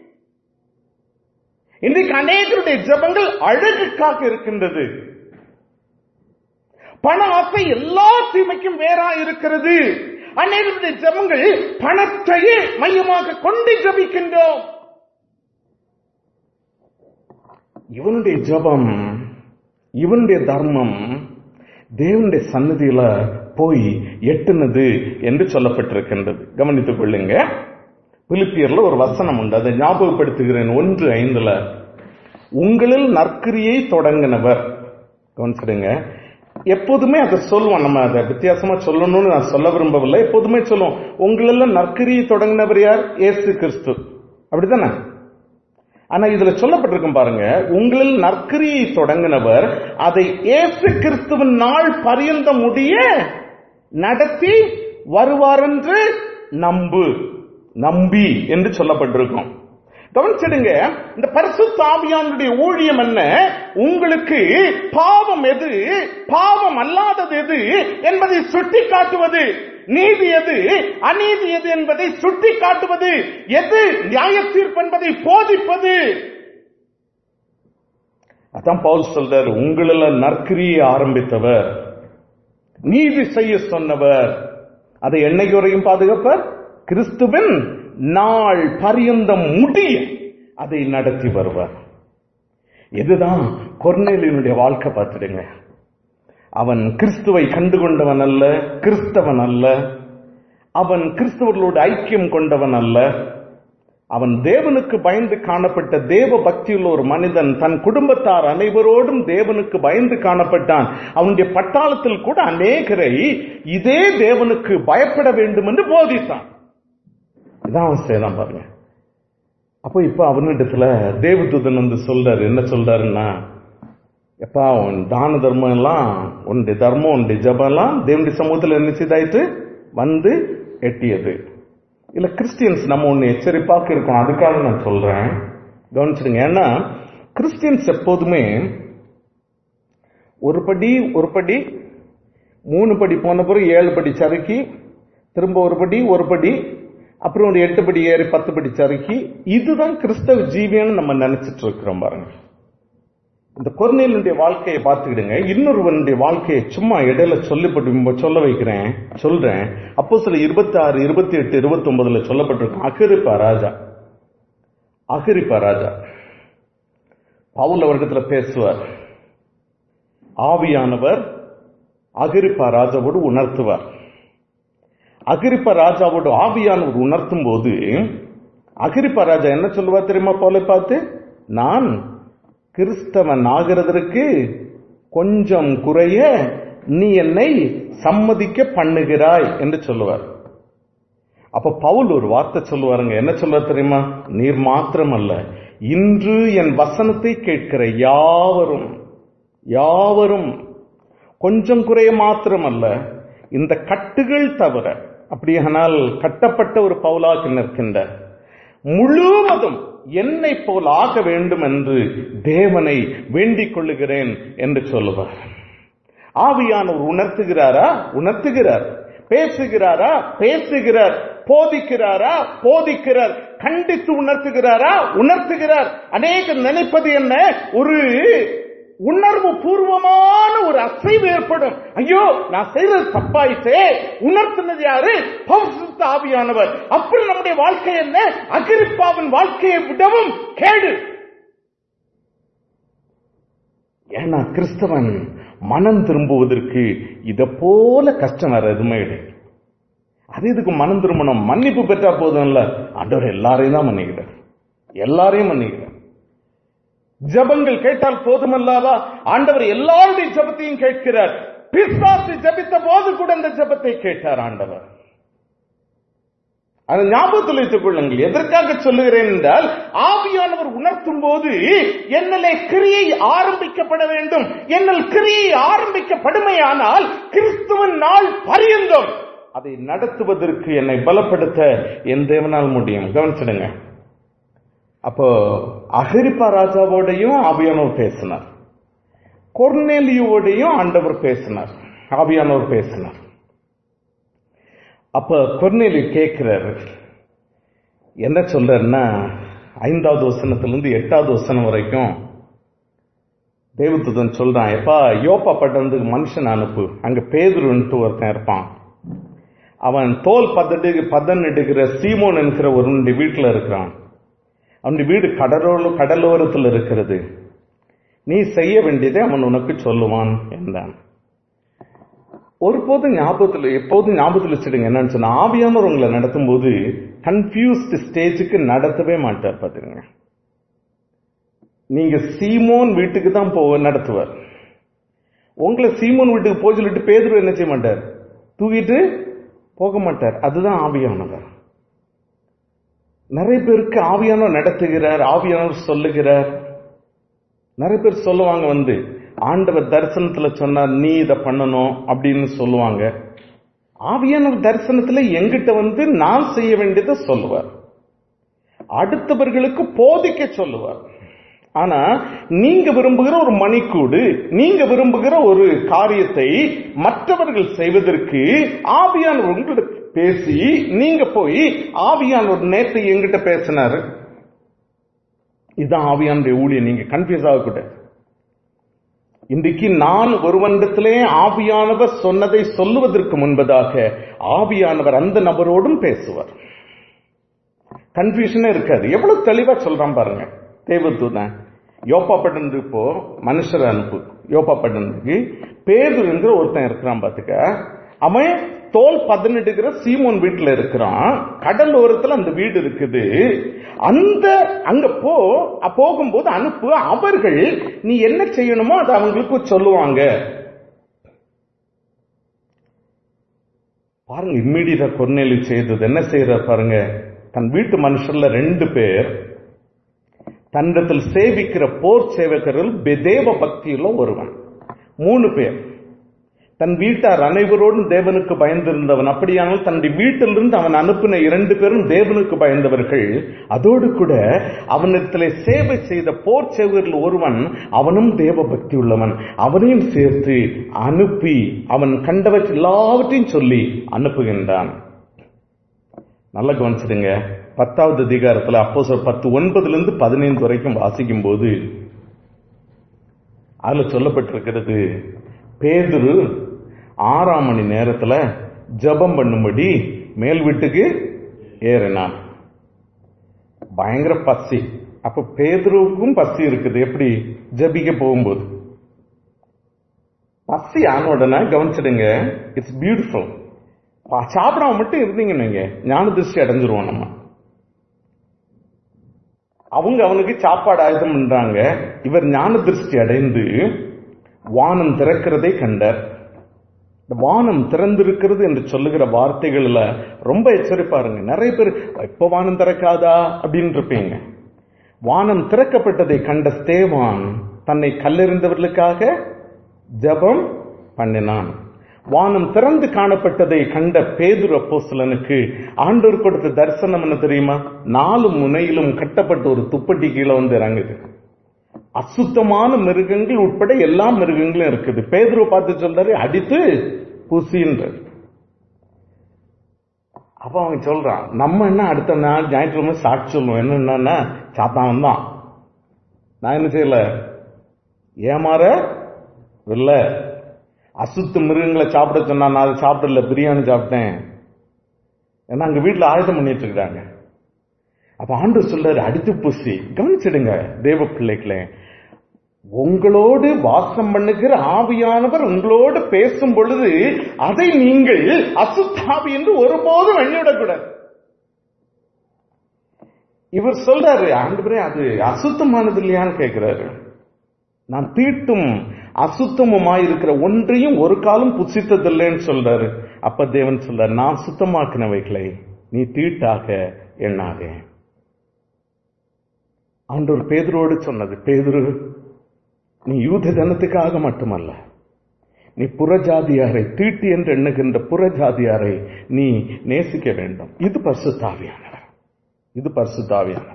இன்றைக்கு அநேகருடைய ஜபங்கள் அழகுக்காக இருக்கின்றது பண ஆசை எல்லா தீமைக்கும் வேறா இருக்கிறது அநேகருடைய ஜபங்கள் பணத்தையே மையமாக கொண்டு ஜபிக்கின்றோம் இவனுடைய ஜபம் இவனுடைய தர்மம் தேவனுடைய சன்னதியில போய் எட்டுனது என்று சொல்லப்பட்டிருக்கின்றது கவனித்துக் கொள்ளுங்க பிலிப்பியர்ல ஒரு வசனம் உண்டு அதை ஞாபகப்படுத்துகிறேன் ஒன்று ஐந்துல உங்களில் நற்கிரியை தொடங்கினவர் கவனிச்சிடுங்க எப்போதுமே அதை சொல்லுவோம் நம்ம அதை வித்தியாசமா சொல்லணும்னு நான் சொல்ல விரும்பவில்லை எப்போதுமே சொல்லுவோம் உங்களெல்லாம் நற்கிரியை தொடங்கினவர் யார் ஏசு கிறிஸ்து அப்படித்தானே ஆனா இதுல சொல்லப்பட்டிருக்கும் பாருங்க உங்களில் நற்கிரியை தொடங்கினவர் அதை ஏசு கிறிஸ்துவின் நாள் பரியந்த முடிய நடத்தி வருவார் என்று நம்பு நம்பி என்று சொல்லப்பட்டிருக்கும் கவனிச்சிடுங்க இந்த பரிசுத்த ஆவியானுடைய ஊழியம் என்ன உங்களுக்கு பாவம் எது பாவம் அல்லாதது எது என்பதை சுட்டி காட்டுவது நீதி எது அநீதி எது என்பதை சுட்டி காட்டுவது எது நியாய தீர்ப்பு என்பதை போதிப்பது அதான் பவுல் சொல்றார் உங்களில் நற்கிரியை ஆரம்பித்தவர் நீதி செய்ய சொன்னவர் அதை என்னைக்கு வரையும் பாதுகாப்பார் கிறிஸ்துவின் நாள் பரியந்தம் முடிய அதை நடத்தி வருவார் இதுதான் கொர்நேலியனுடைய வாழ்க்கை பார்த்துடுங்க அவன் கிறிஸ்துவை கண்டுகொண்டவன் அல்ல கிறிஸ்தவன் அல்ல அவன் கிறிஸ்தவர்களோடு ஐக்கியம் கொண்டவன் அல்ல அவன் தேவனுக்கு பயந்து காணப்பட்ட தேவ பக்தியுள்ள ஒரு மனிதன் தன் குடும்பத்தார் அனைவரோடும் தேவனுக்கு பயந்து காணப்பட்டான் அவனுடைய பட்டாளத்தில் கூட அநேகரை இதே தேவனுக்கு பயப்பட வேண்டும் என்று போதித்தான் இதான் அவன் செய்தான் பாருங்க அப்போ இப்ப அவனிடத்துல தேவதூதன் வந்து சொல்றாரு என்ன சொல்றாருன்னா எப்பா உன் தான தர்மம் எல்லாம் உன்னுடைய தர்மம் உன்னுடைய ஜபம் எல்லாம் தேவனுடைய சமூகத்தில் என்ன செய்தாயிட்டு வந்து எட்டியது இல்ல கிறிஸ்டியன்ஸ் நம்ம ஒண்ணு எச்சரிப்பாக்க இருக்கணும் அதுக்காக நான் சொல்றேன் கவனிச்சிடுங்க ஏன்னா கிறிஸ்டியன்ஸ் எப்போதுமே ஒரு படி ஒரு படி மூணு படி போன பிறகு ஏழு படி சறுக்கி திரும்ப ஒரு படி ஒரு படி அப்புறம் ஒரு எட்டு படி ஏறி பத்து படி சறுக்கி இதுதான் கிறிஸ்தவ ஜீவியம்னு நம்ம நினைச்சிட்டு இருக்கிறோம் பாருங்க இந்த கொர்நேலுடைய வாழ்க்கையை பார்த்துக்கிடுங்க இன்னொருவனுடைய வாழ்க்கையை சும்மா இடையில சொல்லப்பட்டு சொல்ல வைக்கிறேன் சொல்றேன் அப்போ சில இருபத்தி ஆறு இருபத்தி எட்டு இருபத்தி ஒன்பதுல சொல்லப்பட்டிருக்கும் அகிரிப்பா ராஜா அகிரிப்பா ராஜா பவுல் அவர்கிட்ட பேசுவார் ஆவியானவர் அகிரிப்பா ராஜாவோடு உணர்த்துவார் அகிரிப்ப ராஜாவோட ஆவியானவர் உணர்த்தும் போது அகிரிப்ப ராஜா என்ன சொல்லுவார் தெரியுமா போல பார்த்து நான் கிறிஸ்தவன் ஆகிறதற்கு கொஞ்சம் குறைய நீ என்னை சம்மதிக்க பண்ணுகிறாய் என்று சொல்லுவார் அப்ப பவுல் ஒரு வார்த்தை சொல்லுவாருங்க என்ன சொல்லுவார் தெரியுமா நீர் மாத்திரம் அல்ல இன்று என் வசனத்தை கேட்கிற யாவரும் யாவரும் கொஞ்சம் குறைய மாத்திரம் அல்ல இந்த கட்டுகள் தவிர அப்படியானால் கட்டப்பட்ட ஒரு பவுலாக நிற்கின்ற முழுவதும் என்னை போல் ஆக வேண்டும் என்று தேவனை வேண்டிக் கொள்ளுகிறேன் என்று சொல்லுவார் ஆவியானவர் உணர்த்துகிறாரா உணர்த்துகிறார் பேசுகிறாரா பேசுகிறார் போதிக்கிறாரா போதிக்கிறார் கண்டித்து உணர்த்துகிறாரா உணர்த்துகிறார் அநேகம் நினைப்பது என்ன ஒரு உணர்வு பூர்வமான ஒரு அசைவு ஏற்படும் ஐயோ நான் செய்தது தப்பாயிட்டே உணர்த்தினது யாரு பரிசுத்த ஆவியானவர் அப்புறம் நம்முடைய வாழ்க்கை என்ன அகிரிப்பாவின் வாழ்க்கையை விடவும் கேடு ஏன்னா கிறிஸ்தவன் மனம் திரும்புவதற்கு இத போல கஷ்டம் வேற எதுவுமே இல்லை அது இதுக்கு மனம் திரும்பணும் மன்னிப்பு பெற்றா போதும் இல்ல ஆண்டவர் எல்லாரையும் தான் மன்னிக்கிறார் எல்லாரையும் மன்னிக்கிறார் ஜபங்கள் கேட்டால் போதுமல்லாவா ஆண்டவர் எல்லாருடைய ஜபத்தையும் கேட்கிறார் பிசாசு ஜபித்த போது கூட இந்த ஜபத்தை கேட்டார் ஆண்டவர் அதை ஞாபகத்தில் வைத்துக் கொள்ளுங்கள் எதற்காக சொல்லுகிறேன் என்றால் ஆவியானவர் உணர்த்தும் போது என்னலே கிரியை ஆரம்பிக்கப்பட வேண்டும் என்னல் கிரியை ஆரம்பிக்கப்படுமையானால் கிறிஸ்துவன் நாள் பரியந்தம் அதை நடத்துவதற்கு என்னை பலப்படுத்த என் தேவனால் முடியும் கவனிச்சிடுங்க அப்போ அகிரிப்பா ராஜாவோடையும் ஆவியானவர் பேசினார் கொர்னேலியோடையும் ஆண்டவர் பேசினார் ஆவியானவர் பேசினார் அப்ப கொர்னேலி கேட்கிறாரு என்ன சொல்றாருன்னா ஐந்தாவது வசனத்திலிருந்து எட்டாவது வசனம் வரைக்கும் தேவதூதன் சொல்றான் எப்பா யோப்பா பட்டணத்துக்கு மனுஷன் அனுப்பு அங்க பேதுருன்ட்டு ஒருத்தன் இருப்பான் அவன் தோல் பதடு பதனிடுகிற சீமோன் என்கிற ஒருவனுடைய வீட்டுல இருக்கிறான் அவனுடைய வீடு கடலோர கடலோரத்தில் இருக்கிறது நீ செய்ய வேண்டியதை அவன் உனக்கு சொல்லுவான் என்றான் ஒருபோதும் ஞாபகத்தில் எப்போதும் ஞாபகத்தில் வச்சிடுங்க என்னன்னு சொன்னா ஆவியானவர் உங்களை நடத்தும் போது கன்ஃபியூஸ்ட் ஸ்டேஜுக்கு நடத்தவே மாட்டார் பாத்துங்க நீங்க சீமோன் வீட்டுக்கு தான் போ நடத்துவார் உங்களை சீமோன் வீட்டுக்கு போய் சொல்லிட்டு பேதுரு என்ன செய்ய மாட்டார் தூக்கிட்டு போக மாட்டார் அதுதான் ஆவியானவர் நிறைய பேருக்கு ஆவியானவர் நடத்துகிறார் ஆவியானவர் சொல்லுகிறார் நிறைய பேர் சொல்லுவாங்க வந்து ஆண்டவர் தரிசனத்துல சொன்னார் நீ இதை பண்ணணும் அப்படின்னு சொல்லுவாங்க ஆவியானவர் தரிசனத்துல எங்கிட்ட வந்து நான் செய்ய வேண்டியதை சொல்லுவார் அடுத்தவர்களுக்கு போதிக்க சொல்லுவார் ஆனா நீங்க விரும்புகிற ஒரு மணிக்கூடு நீங்க விரும்புகிற ஒரு காரியத்தை மற்றவர்கள் செய்வதற்கு ஆவியானவர் உங்களுக்கு பேசி நீங்க போய் ஆவியானவர் நேற்று எங்கிட்ட பேசினாரு இதுதான் ஆவியானுடைய ஊழியம் நீங்க கன்ஃபியூஸ் ஆகக்கூடாது இன்றைக்கு நான் ஒருவனிடத்திலே ஆவியானவர் சொன்னதை சொல்லுவதற்கு முன்பதாக ஆவியானவர் அந்த நபரோடும் பேசுவார் கன்ஃபியூஷனே இருக்காது எவ்வளவு தெளிவா சொல்றான் பாருங்க தேவதூதன் யோப்பா பட்டணத்துக்கு இப்போ மனுஷர் அனுப்பு யோப்பா பட்டணத்துக்கு பேதுருங்கிற ஒருத்தன் இருக்கிறான் பாத்துக்க அவன் தோல் பதினெட்டுக்கிற சீமோன் வீட்டுல இருக்கிறான் கடல் ஓரத்துல அந்த வீடு இருக்குது அந்த அங்க போ அ- போகும்போது அனுப்பு அவர்கள் நீ என்ன செய்யணுமோ அதை அவங்களுக்கு சொல்லுவாங்க பாருங்க இம்மிடியா கொர்நேலி செய்தது என்ன செய்யறார் பாருங்க தன் வீட்டு மனுஷர்ல ரெண்டு பேர் தன்னிடத்தில் சேவிக்கிற போர் சேவகர்கள் தேவ பக்தியுள்ள ஒருவன் மூணு பேர் தன் வீட்டார் அனைவரோடும் தேவனுக்கு பயந்திருந்தவன் அப்படியானால் தன்னுடைய வீட்டிலிருந்து அவன் அனுப்பின இரண்டு பேரும் தேவனுக்கு பயந்தவர்கள் அதோடு கூட அவனிடத்திலே சேவை செய்த போர் சேவகர்கள் ஒருவன் அவனும் தேவ பக்தி உள்ளவன் அவனையும் சேர்த்து அனுப்பி அவன் கண்டவற்றை எல்லாவற்றையும் சொல்லி அனுப்புகின்றான் நல்லா கவனிச்சிடுங்க பத்தாவது அதிகாரத்துல அப்போ பத்து ஒன்பதுல இருந்து பதினைந்து வரைக்கும் வாசிக்கும் போது அதுல சொல்லப்பட்டிருக்கிறது பேதுரு ஆறாம் மணி நேரத்துல ஜெபம் பண்ணும்படி மேல் வீட்டுக்கு ஏறினான் பயங்கர பசி அப்ப பேதுருவுக்கும் பசி இருக்குது எப்படி ஜெபிக்க போகும்போது பசி ஆன உடனே கவனிச்சிடுங்க இட்ஸ் பியூட்டிஃபுல் சாப்பிடாம மட்டும் இருந்தீங்கன்னு வைங்க, ஞான திருஷ்டி அடைஞ்சிருவோம் நம்ம அவங்க அவனுக்கு சாப்பாடு ஆயுதம் பண்றாங்க இவர் ஞான திருஷ்டி அடைந்து வானம் திறக்கிறதை கண்டார் இந்த வானம் திறந்திருக்கிறது என்று சொல்லுகிற வார்த்தைகள்ல ரொம்ப எச்சரிப்பாருங்க நிறைய பேர் இப்ப வானம் திறக்காதா அப்படின்னு இருப்பீங்க வானம் திறக்கப்பட்டதை கண்ட ஸ்தேவான் தன்னை கல்லெறிந்தவர்களுக்காக ஜெபம் பண்ணினான் வானம் திறந்து காணப்பட்டதை கண்ட பேதுரு அப்போஸ்தலனுக்கு ஆண்டவர் கொடுத்த தரிசனம் என்ன தெரியுமா நாலு முனையிலும் கட்டப்பட்ட ஒரு துப்பட்டி கீழே வந்து இறங்குது அசுத்தமான மிருகங்கள் உட்பட எல்லா மிருகங்களும் இருக்குது பேதுருவை பார்த்து சொல்றாரு அடித்து புசின்றார் அப்ப அவன் சொல்றான் நம்ம என்ன அடுத்த நாள் ஞாயிற்றுக்கிழமை சாட்சி சொல்லுவோம் என்னன்னா சாத்தான் தான் நான் என்ன செய்யல ஏமாற இல்ல அசுத்த மிருகங்களை சாப்பிட சொன்னா நான் அதை சாப்பிடல பிரியாணி சாப்பிட்டேன் ஏன்னா அங்க வீட்டுல ஆயுதம் பண்ணிட்டு இருக்காங்க அப்ப ஆண்டு சொல்றாரு அடித்து பூசி கவனிச்சிடுங்க தேவ பிள்ளைகளே உங்களோடு வாசம் பண்ணுகிற ஆவியானவர் உங்களோடு பேசும் பொழுது அதை நீங்கள் அசுத்தாவி என்று ஒருபோதும் எண்ணிவிடக்கூடாது இவர் சொல்றாரு ஆண்டு அது அசுத்தமானது இல்லையான்னு கேட்கிறாரு நான் தீட்டும் அசுத்தமுமாயிருக்கிற ஒன்றையும் ஒரு காலம் புசித்ததில்லைன்னு சொல்றாரு அப்ப தேவன் சொல்றாரு நான் சுத்தமாக்கினவைகளை நீ தீட்டாக எண்ணாதே ஆண்டவர் பேதுருவோடு சொன்னது பேதுரு நீ யூத ஜனத்துக்காக மட்டுமல்ல நீ புறஜாதியாரை தீட்டு என்று எண்ணுகின்ற புறஜாதியாரை நீ நேசிக்க வேண்டும் இது பரிசுத்தாவியானவர் இது பரிசுத்தாவியானவர்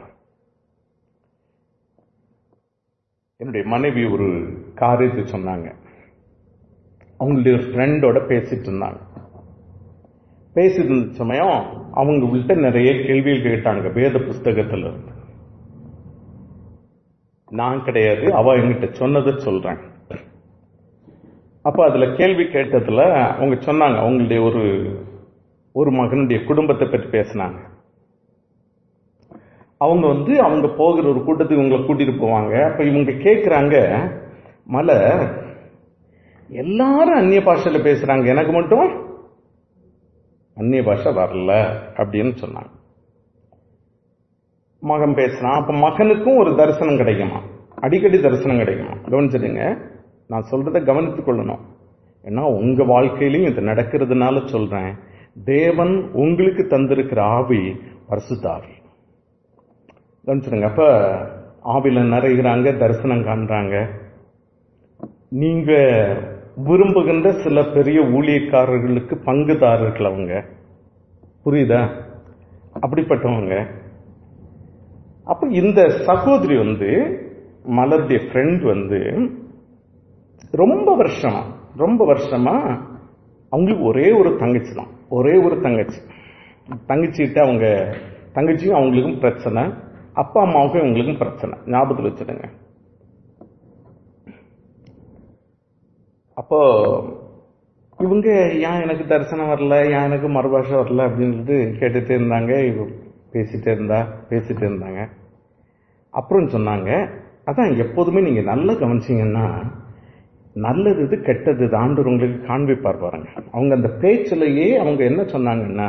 என்னுடைய மனைவி ஒரு காரியத்தை சொன்னாங்க அவங்களுடைய ஃப்ரெண்டோட பேசிட்டு இருந்தாங்க பேசிட்டு இருந்த சமயம் அவங்க விட்ட நிறைய கேள்விகள் கேட்டாங்க வேத புஸ்தகத்துல இருந்து நான் கிடையாது அவ என்கிட்ட சொன்னதை சொல்றேன் அப்ப அதுல கேள்வி கேட்டதுல அவங்க சொன்னாங்க அவங்களுடைய ஒரு ஒரு மகனுடைய குடும்பத்தை பற்றி பேசினாங்க அவங்க வந்து அவங்க போகிற ஒரு கூட்டத்துக்கு இவங்களை கூட்டிட்டு போவாங்க அப்ப இவங்க கேக்குறாங்க மலை எல்லாரும் அந்நிய பாஷையில பேசுறாங்க எனக்கு மட்டும் அந்நிய பாஷை வரல அப்படின்னு சொன்னாங்க மகன் பேசுறான் அப்ப மகனுக்கும் ஒரு தரிசனம் கிடைக்குமா அடிக்கடி தரிசனம் கிடைக்குமா கவனிச்சிடுங்க நான் சொல்றதை கவனித்துக் கொள்ளணும் ஏன்னா உங்க வாழ்க்கையிலையும் இது நடக்கிறதுனால சொல்றேன் தேவன் உங்களுக்கு தந்திருக்கிற ஆவி பரிசுத்த ஆவி கவனிச்சிடுங்க அப்ப ஆவில நிறைகிறாங்க தரிசனம் காண்றாங்க நீங்க விரும்புகின்ற சில பெரிய ஊழியக்காரர்களுக்கு பங்குதாரர்கள் அவங்க புரியுதா அப்படிப்பட்டவங்க அப்ப இந்த சகோதரி வந்து மலருடைய ஃப்ரெண்ட் வந்து ரொம்ப வருஷமா ரொம்ப வருஷமா அவங்களுக்கு ஒரே ஒரு தங்கச்சி தான் ஒரே ஒரு தங்கச்சி தங்கச்சிக்கிட்ட அவங்க தங்கச்சியும் அவங்களுக்கும் பிரச்சனை அப்பா அம்மாவுக்கும் இவங்களுக்கும் பிரச்சனை ஞாபகத்தில் வச்சுடுங்க அப்போ இவங்க ஏன் எனக்கு தரிசனம் வரல ஏன் எனக்கு மறுபாஷை வரல அப்படின்னு சொல்லிட்டு கேட்டுட்டே இருந்தாங்க இவ பேசிட்டே இருந்தா பேசிட்டே இருந்தாங்க அப்புறம் சொன்னாங்க அதான் எப்போதுமே நீங்க நல்லா கவனிச்சீங்கன்னா நல்லது இது கெட்டது இது ஆண்டவர் உங்களுக்கு காண்பிப்பார் பாருங்க அவங்க அந்த பேச்சிலேயே அவங்க என்ன சொன்னாங்கன்னா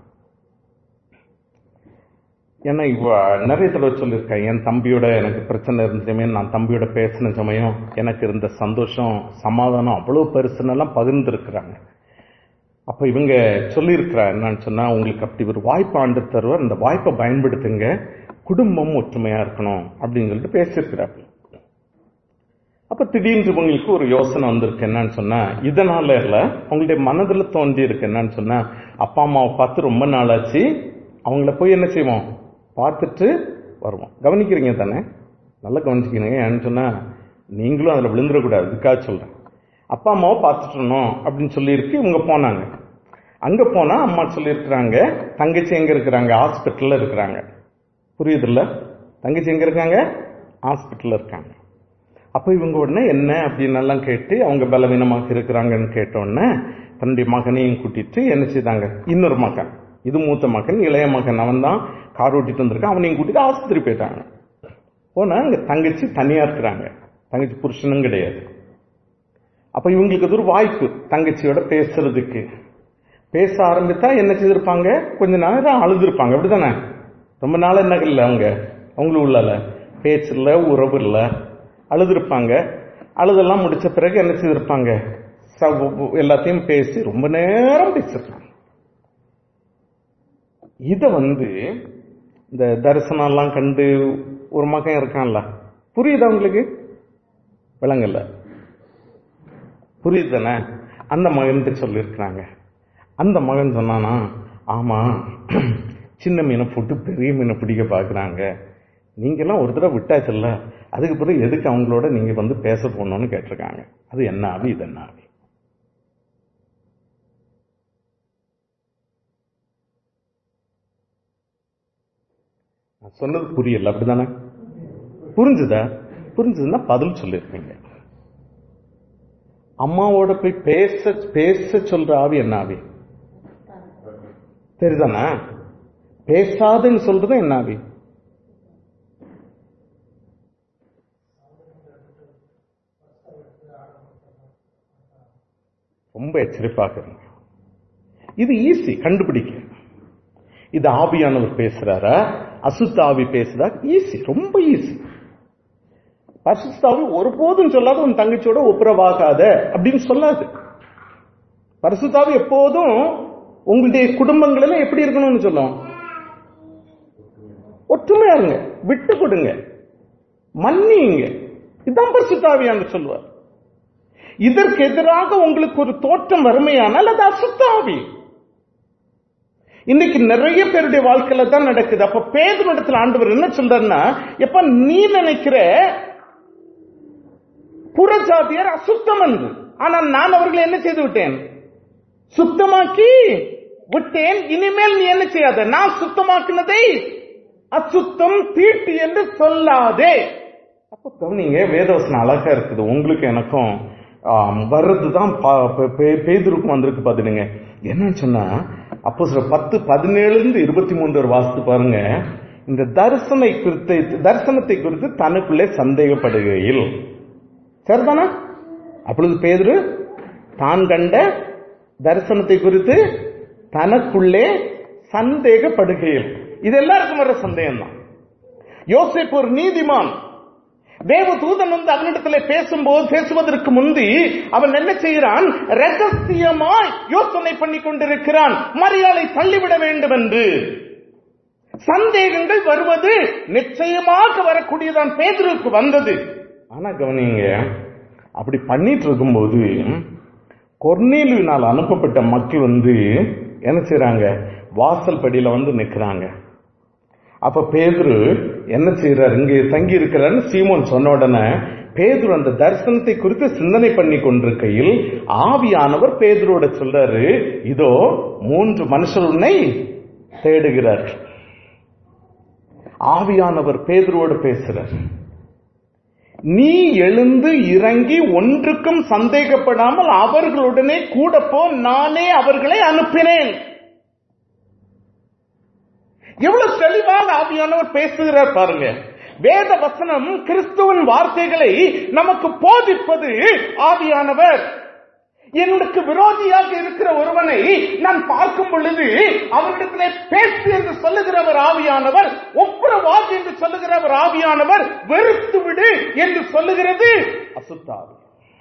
ஏன்னா இவ நிறைய தடவை சொல்லியிருக்கேன் என் தம்பியோட எனக்கு பிரச்சனை இருந்துச்சுமே நான் தம்பியோட பேசின சமயம் எனக்கு இருந்த சந்தோஷம் சமாதானம் அவ்வளவு பெருசுன்னெல்லாம் பகிர்ந்துருக்கிறாங்க அப்ப இவங்க சொல்லியிருக்கிறா என்னன்னு சொன்னா உங்களுக்கு அப்படி ஒரு வாய்ப்பு ஆண்டு தருவார் இந்த வாய்ப்பை பயன்படுத்துங்க குடும்பம் ஒற்றுமையா இருக்கணும் அப்படின்னு சொல்லிட்டு பேசியிருக்கிறார் அப்ப திடீர்னு இவங்களுக்கு ஒரு யோசனை வந்திருக்கு என்னன்னு சொன்னா இதனால இல்ல அவங்களுடைய மனதுல தோன்றி இருக்கு என்னன்னு சொன்னா அப்பா அம்மாவை பார்த்து ரொம்ப நாள் ஆச்சு அவங்கள போய் என்ன செய்வோம் பார்த்துட்டு வருவோம் கவனிக்கிறீங்க தானே நல்லா கவனிச்சுக்கிறீங்க ஏன்னு சொன்னா நீங்களும் அதுல விழுந்துடக்கூடாது இதுக்காக சொல்றேன் அப்பா அம்மாவை பார்த்துட்டணும் அப்படின்னு சொல்லியிருக்கு இவங்க போனாங்க அங்க போனா அம்மா சொல்லியிருக்கிறாங்க தங்கச்சி எங்க இருக்கிறாங்க ஹாஸ்பிட்டல்ல இருக்கிறாங்க புரியுதுல்ல தங்கச்சி எங்க இருக்காங்க ஹாஸ்பிட்டல்ல இருக்காங்க அப்ப இவங்க உடனே என்ன அப்படின்னு எல்லாம் கேட்டு அவங்க பலவீனமாக இருக்கிறாங்கன்னு கேட்ட உடனே தன்னுடைய மகனையும் கூட்டிட்டு என்ன செய்தாங்க இன்னொரு மகன் இது மூத்த மகன் இளைய மகன் அவன் தான் கார் ஓட்டிட்டு வந்திருக்கான் அவனையும் கூட்டிட்டு ஆஸ்பத்திரி போயிட்டாங்க போனா அங்க தங்கச்சி தனியா இருக்கிறாங்க தங்கச்சி புருஷனும் கிடையாது அப்ப இவங்களுக்கு அது ஒரு வாய்ப்பு தங்கச்சியோட பேசுறதுக்கு பேச ஆரம்பித்தா என்ன செய்திருப்பாங்க கொஞ்ச நேரம் அழுதுருப்பாங்க அப்படிதானே ரொம்ப நாள் என்ன இல்லை அவங்க அவங்களும் உள்ளல பேச்சு இல்ல உறவு இல்ல அழுதுருப்பாங்க அழுதெல்லாம் முடிச்ச பிறகு என்ன செய்திருப்பாங்க ச- எல்லாத்தையும் பேசி ரொம்ப நேரம் பேசிருப்பாங்க இத வந்து இந்த தரிசனம் எல்லாம் கண்டு ஒரு மகன் இருக்கான்ல புரியுதா உங்களுக்கு விளங்கல புரியுது தானே அந்த மகன்கிட்ட சொல்லியிருக்கிறாங்க அந்த மகன் சொன்னானா ஆமா சின்ன மீனை போட்டு பெரிய மீனை பிடிக்க பாக்குறாங்க நீங்கெல்லாம் ஒரு தடவை விட்டாச்சுல்ல அதுக்கு பிறகு எதுக்கு அவங்களோட நீங்க வந்து பேச போகணும்னு கேட்டிருக்காங்க அது என்ன ஆவி இது என்ன ஆவி நான் சொன்னது புரியல அப்படிதானே புரிஞ்சுதா புரிஞ்சுதுன்னா பதில் சொல்லியிருப்பீங்க அம்மாவோட போய் பேச பேச சொல்ற ஆவி என்ன ஆவி தெரியுதானே பேசாதுன்னு சொல்றது என்ன ஆவி ரொம்ப எச்சரிப்பாக இருங்க இது ஈஸி கண்டுபிடிக்க இது ஆவியானவர் பேசுறாரா அசுத்த ஆவி பேசுறா ஈஸி ரொம்ப ஈஸி பரிசுத்தாவி ஒருபோதும் சொல்லாத உன் தங்கச்சியோட ஒப்புரவாகாத அப்படின்னு சொல்லாது பரிசுத்தாவி எப்போதும் உங்களுடைய குடும்பங்களில் எப்படி இருக்கணும்னு சொல்லும் ஒற்றுமையா இருங்க விட்டு கொடுங்க மன்னியுங்க இதுதான் பரிசுத்தாவி அங்க சொல்லுவார் இதற்கு எதிராக உங்களுக்கு ஒரு தோற்றம் வறுமையானால் அது அசுத்தாவி இன்னைக்கு நிறைய பேருடைய வாழ்க்கையில தான் நடக்குது அப்ப பேதனிடத்துல ஆண்டவர் என்ன சொல்றாருன்னா எப்ப நீ நினைக்கிற புறஜாதியர் அசுத்தம் என்று ஆனால் நான் அவர்களை என்ன செய்து விட்டேன் சுத்தமாக்கி விட்டேன் இனிமேல் நீ என்ன செய்யாத நான் சுத்தமாக்கினதை அசுத்தம் தீட்டு என்று சொல்லாதே அப்ப கவனிங்க வேதவசனம் அழகா இருக்குது உங்களுக்கு எனக்கும் ஆம், வர்றதுதான் பா- பெ- பெ- பேதுருக்கும் வந்திருக்கு பாத்துடுங்க என்னன்னு சொன்னா அப்போ சில பத்து பதினேழுல இருந்து இருபத்தி மூன்று வரை வாசித்து பாருங்க இந்த தரிசனை குறித்து தரிசனத்தை குறித்து தனக்குள்ளே சந்தேகப்படுகையில் சரிதானா அப்பொழுது பேதுரு தான் கண்ட தரிசனத்தை குறித்து தனக்குள்ளே சந்தேகப்படுகையில் இது எல்லாருக்கும் வர சந்தேகம் தான் யோசேப்பு ஒரு நீதிமான் தேவ தூதன் வந்து அவனிடத்துல பேசும்போது பேசுவதற்கு முந்தி அவன் என்ன செய்கிறான் ரகசியமாய் யோசனை பண்ணி கொண்டிருக்கிறான் மரியாதை தள்ளிவிட வேண்டும் என்று சந்தேகங்கள் வருவது நிச்சயமாக வரக்கூடியதான் பேதருக்கு வந்தது ஆனா கவனிங்க அப்படி பண்ணிட்டு இருக்கும்போது கொர்னேலுவினால் அனுப்பப்பட்ட மக்கள் வந்து என்ன செய்றாங்க வாசல் படியில வந்து நிக்கிறாங்க அப்ப பேதுரு என்ன செய்யறாரு இங்கே தங்கி இருக்கிறான்னு சீமோன் சொன்ன உடனே பேதுரு அந்த தரிசனத்தை குறித்து சிந்தனை பண்ணி கொண்டிருக்கையில் ஆவியானவர் பேதுருவோட சொல்றாரு இதோ மூன்று மனுஷர் உன்னை தேடுகிறார் ஆவியானவர் பேதுருவோடு பேசுறார் நீ எழுந்து இறங்கி ஒன்றுக்கும் சந்தேகப்படாமல் அவர்களுடனே கூட போ நானே அவர்களை அனுப்பினேன் எவ்வளவு தெளிவாக ஆவியானவர் பேசுகிறார் பாருங்க வேத வசனம் கிறிஸ்துவின் வார்த்தைகளை நமக்கு போதிப்பது ஆவியானவர் எனக்கு விரோதியாக இருக்கிற ஒருவனை நான் பார்க்கும் பொழுது அவரிடத்திலே பேசு என்று சொல்லுகிறவர் ஆவியானவர் ஒப்புரவாகு என்று சொல்லுகிறவர் ஆவியானவர் வெறுத்து விடு என்று சொல்லுகிறது அசுத்தாவி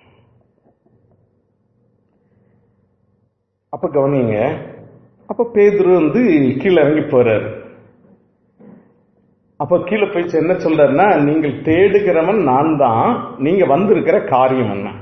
அப்ப கவனிங்க அப்ப பேதுரு வந்து கீழே இறங்கி போறாரு அப்ப கீழே போய் என்ன சொல்றாருன்னா நீங்கள் தேடுகிறவன் நான் தான் நீங்க வந்திருக்கிற காரியம் என்ன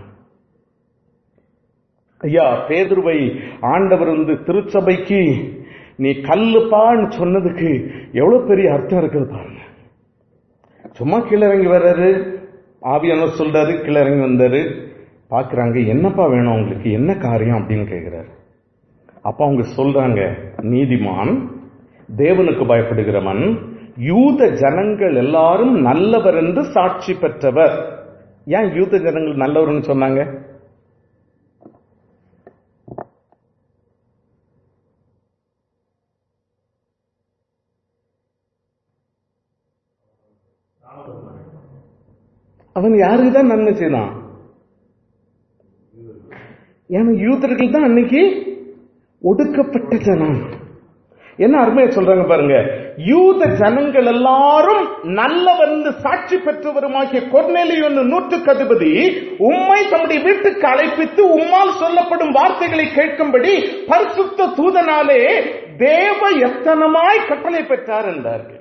ஐயா பேதுருவை ஆண்டவர் வந்து திருச்சபைக்கு நீ கல்லுப்பான்னு சொன்னதுக்கு எவ்வளவு பெரிய அர்த்தம் இருக்குது பாருங்க சும்மா கீழே இறங்கி வர்றாரு ஆவியானவர் சொல்றாரு கீழே இறங்கி வந்தாரு பாக்குறாங்க என்னப்பா வேணும் உங்களுக்கு என்ன காரியம் அப்படின்னு கேக்குறாரு அப்ப அவங்க சொல்றாங்க நீதிமான் தேவனுக்கு பயப்படுகிறவன் யூத ஜனங்கள் எல்லாரும் நல்லவர் என்று சாட்சி பெற்றவர் ஏன் யூத ஜனங்கள் நல்லவர்னு சொன்னாங்க அவன் யாருக்கு தான் நன்மை செய்தான் ஏன்னா யூதர்கள் தான் அன்னைக்கு ஒடுக்கப்பட்ட ஜனம் என்ன அருமையா சொல்றாங்க பாருங்க யூத ஜனங்கள் எல்லாரும் நல்லவந்து சாட்சி பெற்றவருமாகிய கொர்நேலியன் நூற்றுக்கு அதிபதி உம்மை தம்முடைய வீட்டுக்கு அழைப்பித்து உம்மால் சொல்லப்படும் வார்த்தைகளை கேட்கும்படி பரிசுத்த தூதனாலே தேவ எத்தனமாய் கட்டளை பெற்றார் என்றார்கள்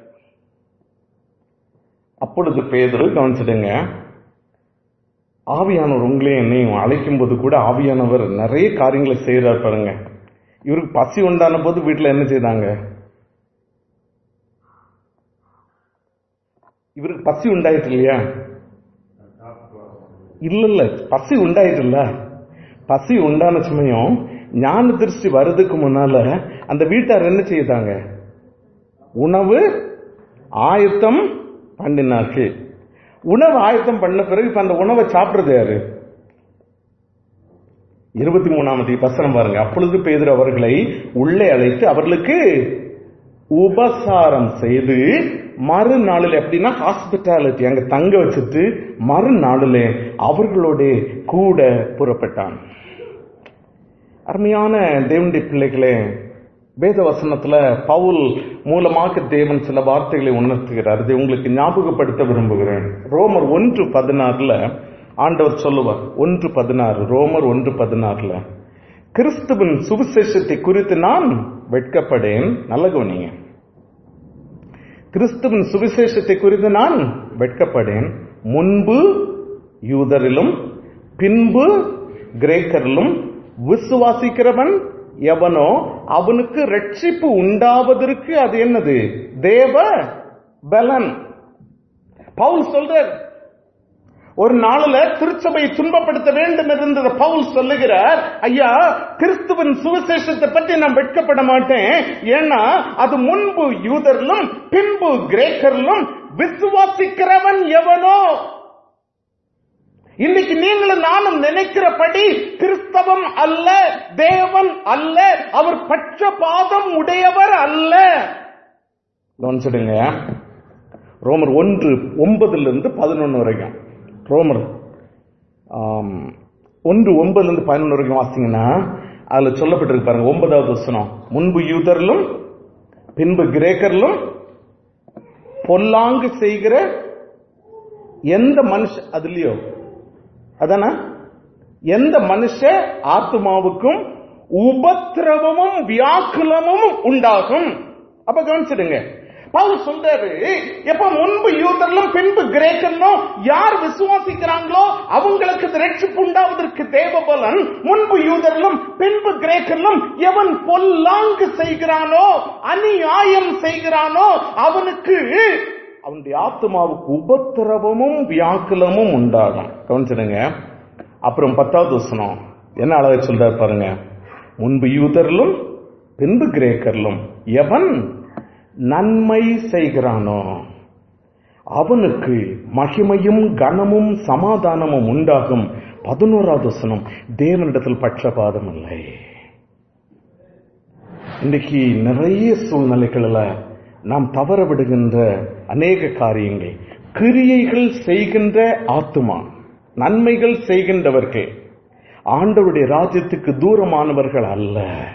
அப்பொழுது பேதரு கவனிச்சிடுங்க ஆவியானவர் உங்களையும் என்னையும் அழைக்கும் போது கூட ஆவியானவர் நிறைய காரியங்களை செய்யறார் பாருங்க இவருக்கு பசி உண்டான போது வீட்டுல என்ன செய்தாங்க இவருக்கு பசி உண்டாயிட்டு இல்லையா இல்ல இல்ல பசி உண்டாயிட்டு இல்ல பசி உண்டான சமயம் ஞான திருஷ்டி வர்றதுக்கு முன்னால அந்த வீட்டார் என்ன செய்தாங்க உணவு ஆயத்தம் பண்ணினார்கள் உணவு ஆயத்தம் பண்ண பிறகு இப்ப அந்த உணவை சாப்பிடுறது யாரு இருபத்தி மூணாமதி வசனம் பாருங்க அப்பொழுது பேதர் அவர்களை உள்ளே அழைத்து அவர்களுக்கு உபசாரம் செய்து மறுநாளில் எப்படின்னா ஹாஸ்பிட்டாலிட்டி அங்க தங்க வச்சுட்டு மறுநாளில் அவர்களோட கூட புறப்பட்டான் அருமையான தேவனுடைய பிள்ளைகளே வேத வசனத்துல பவுல் மூலமாக தேவன் சில வார்த்தைகளை உணர்த்துகிறார் அதை உங்களுக்கு ஞாபகப்படுத்த விரும்புகிறேன் ரோமர் ஒன்று பதினாறுல ஆண்டவர் சொல்லுவார் ஒன்று பதினாறு ரோமர் ஒன்று பதினாறுல கிறிஸ்துவின் சுவிசேஷத்தை குறித்து நான் வெட்கப்படேன் நல்ல கவனிங்க கிறிஸ்துவின் சுவிசேஷத்தை குறித்து நான் வெட்கப்படேன் முன்பு யூதரிலும் பின்பு கிரேக்கரிலும் விசுவாசிக்கிறவன் எவனோ அவனுக்கு ரட்சிப்பு உண்டாவதற்கு அது என்னது தேவ பலன் பவுல் சொல்றார் ஒரு நாளில் திருச்சபையை துன்பப்படுத்த வேண்டும் இருந்த பவுல் சொல்லுகிறார் ஐயா கிறிஸ்துவின் சுவிசேஷத்தை பற்றி நான் வெட்கப்பட மாட்டேன் ஏன்னா அது முன்பு யூதரிலும் பின்பு கிரேக்கரிலும் விசுவாசிக்கிறவன் எவனோ இன்னைக்கு நீங்களும் நானும் நினைக்கிறபடி கிறிஸ்தவம் அல்ல தேவன் அல்ல அவர் பட்சபாதம் உடையவர் அல்ல கவனிச்சிடுங்க ரோமர் ஒன்று ஒன்பதுல இருந்து பதினொன்னு வரைக்கும் ரோமர் ஒன்று ஒன்பதுல இருந்து பதினொன்று வரைக்கும் வாசிங்கன்னா அதுல சொல்லப்பட்டிருக்கு பாருங்க ஒன்பதாவது வசனம் முன்பு யூதரிலும் பின்பு கிரேக்கரிலும் பொல்லாங்கு செய்கிற எந்த மனுஷ அதுலயோ அதானா எந்த மனுஷ ஆத்மாவுக்கும் உபத்திரவமும் வியாக்குலமும் உண்டாகும் அப்ப கவனிச்சிடுங்க பவுல் சொல்றாரு எப்ப முன்பு யூதர்லும் பின்பு கிரேக்கர்லும் யார் விசுவாசிக்கிறாங்களோ அவங்களுக்கு ரட்சிப்பு உண்டாவதற்கு தேவபலன் முன்பு யூதரிலும் பின்பு கிரேக்கரிலும் எவன் பொல்லாங்கு செய்கிறானோ அநியாயம் செய்கிறானோ அவனுக்கு அவனுடைய ஆத்மாவுக்கு உபத்திரவமும் வியாக்குலமும் உண்டாகும் கவனிச்சிடுங்க அப்புறம் பத்தாவது வசனம் என்ன அழகா சொல்றாரு பாருங்க முன்பு யூதரிலும் பின்பு கிரேக்கரிலும் எவன் நன்மை செய்கிறானோ அவனுக்கு மகிமையும் கனமும் சமாதானமும் உண்டாகும் பதினோராவது வசனம் தேவனிடத்தில் பட்சபாதம் இல்லை இன்னைக்கு நிறைய சூழ்நிலைகளில் நாம் தவற விடுகின்ற அநேக காரியங்கள் கிரியைகள் செய்கின்ற ஆத்துமா நன்மைகள் செய்கின்றவர்கள் ஆண்டவருடைய ராஜ்யத்துக்கு தூரமானவர்கள் அல்ல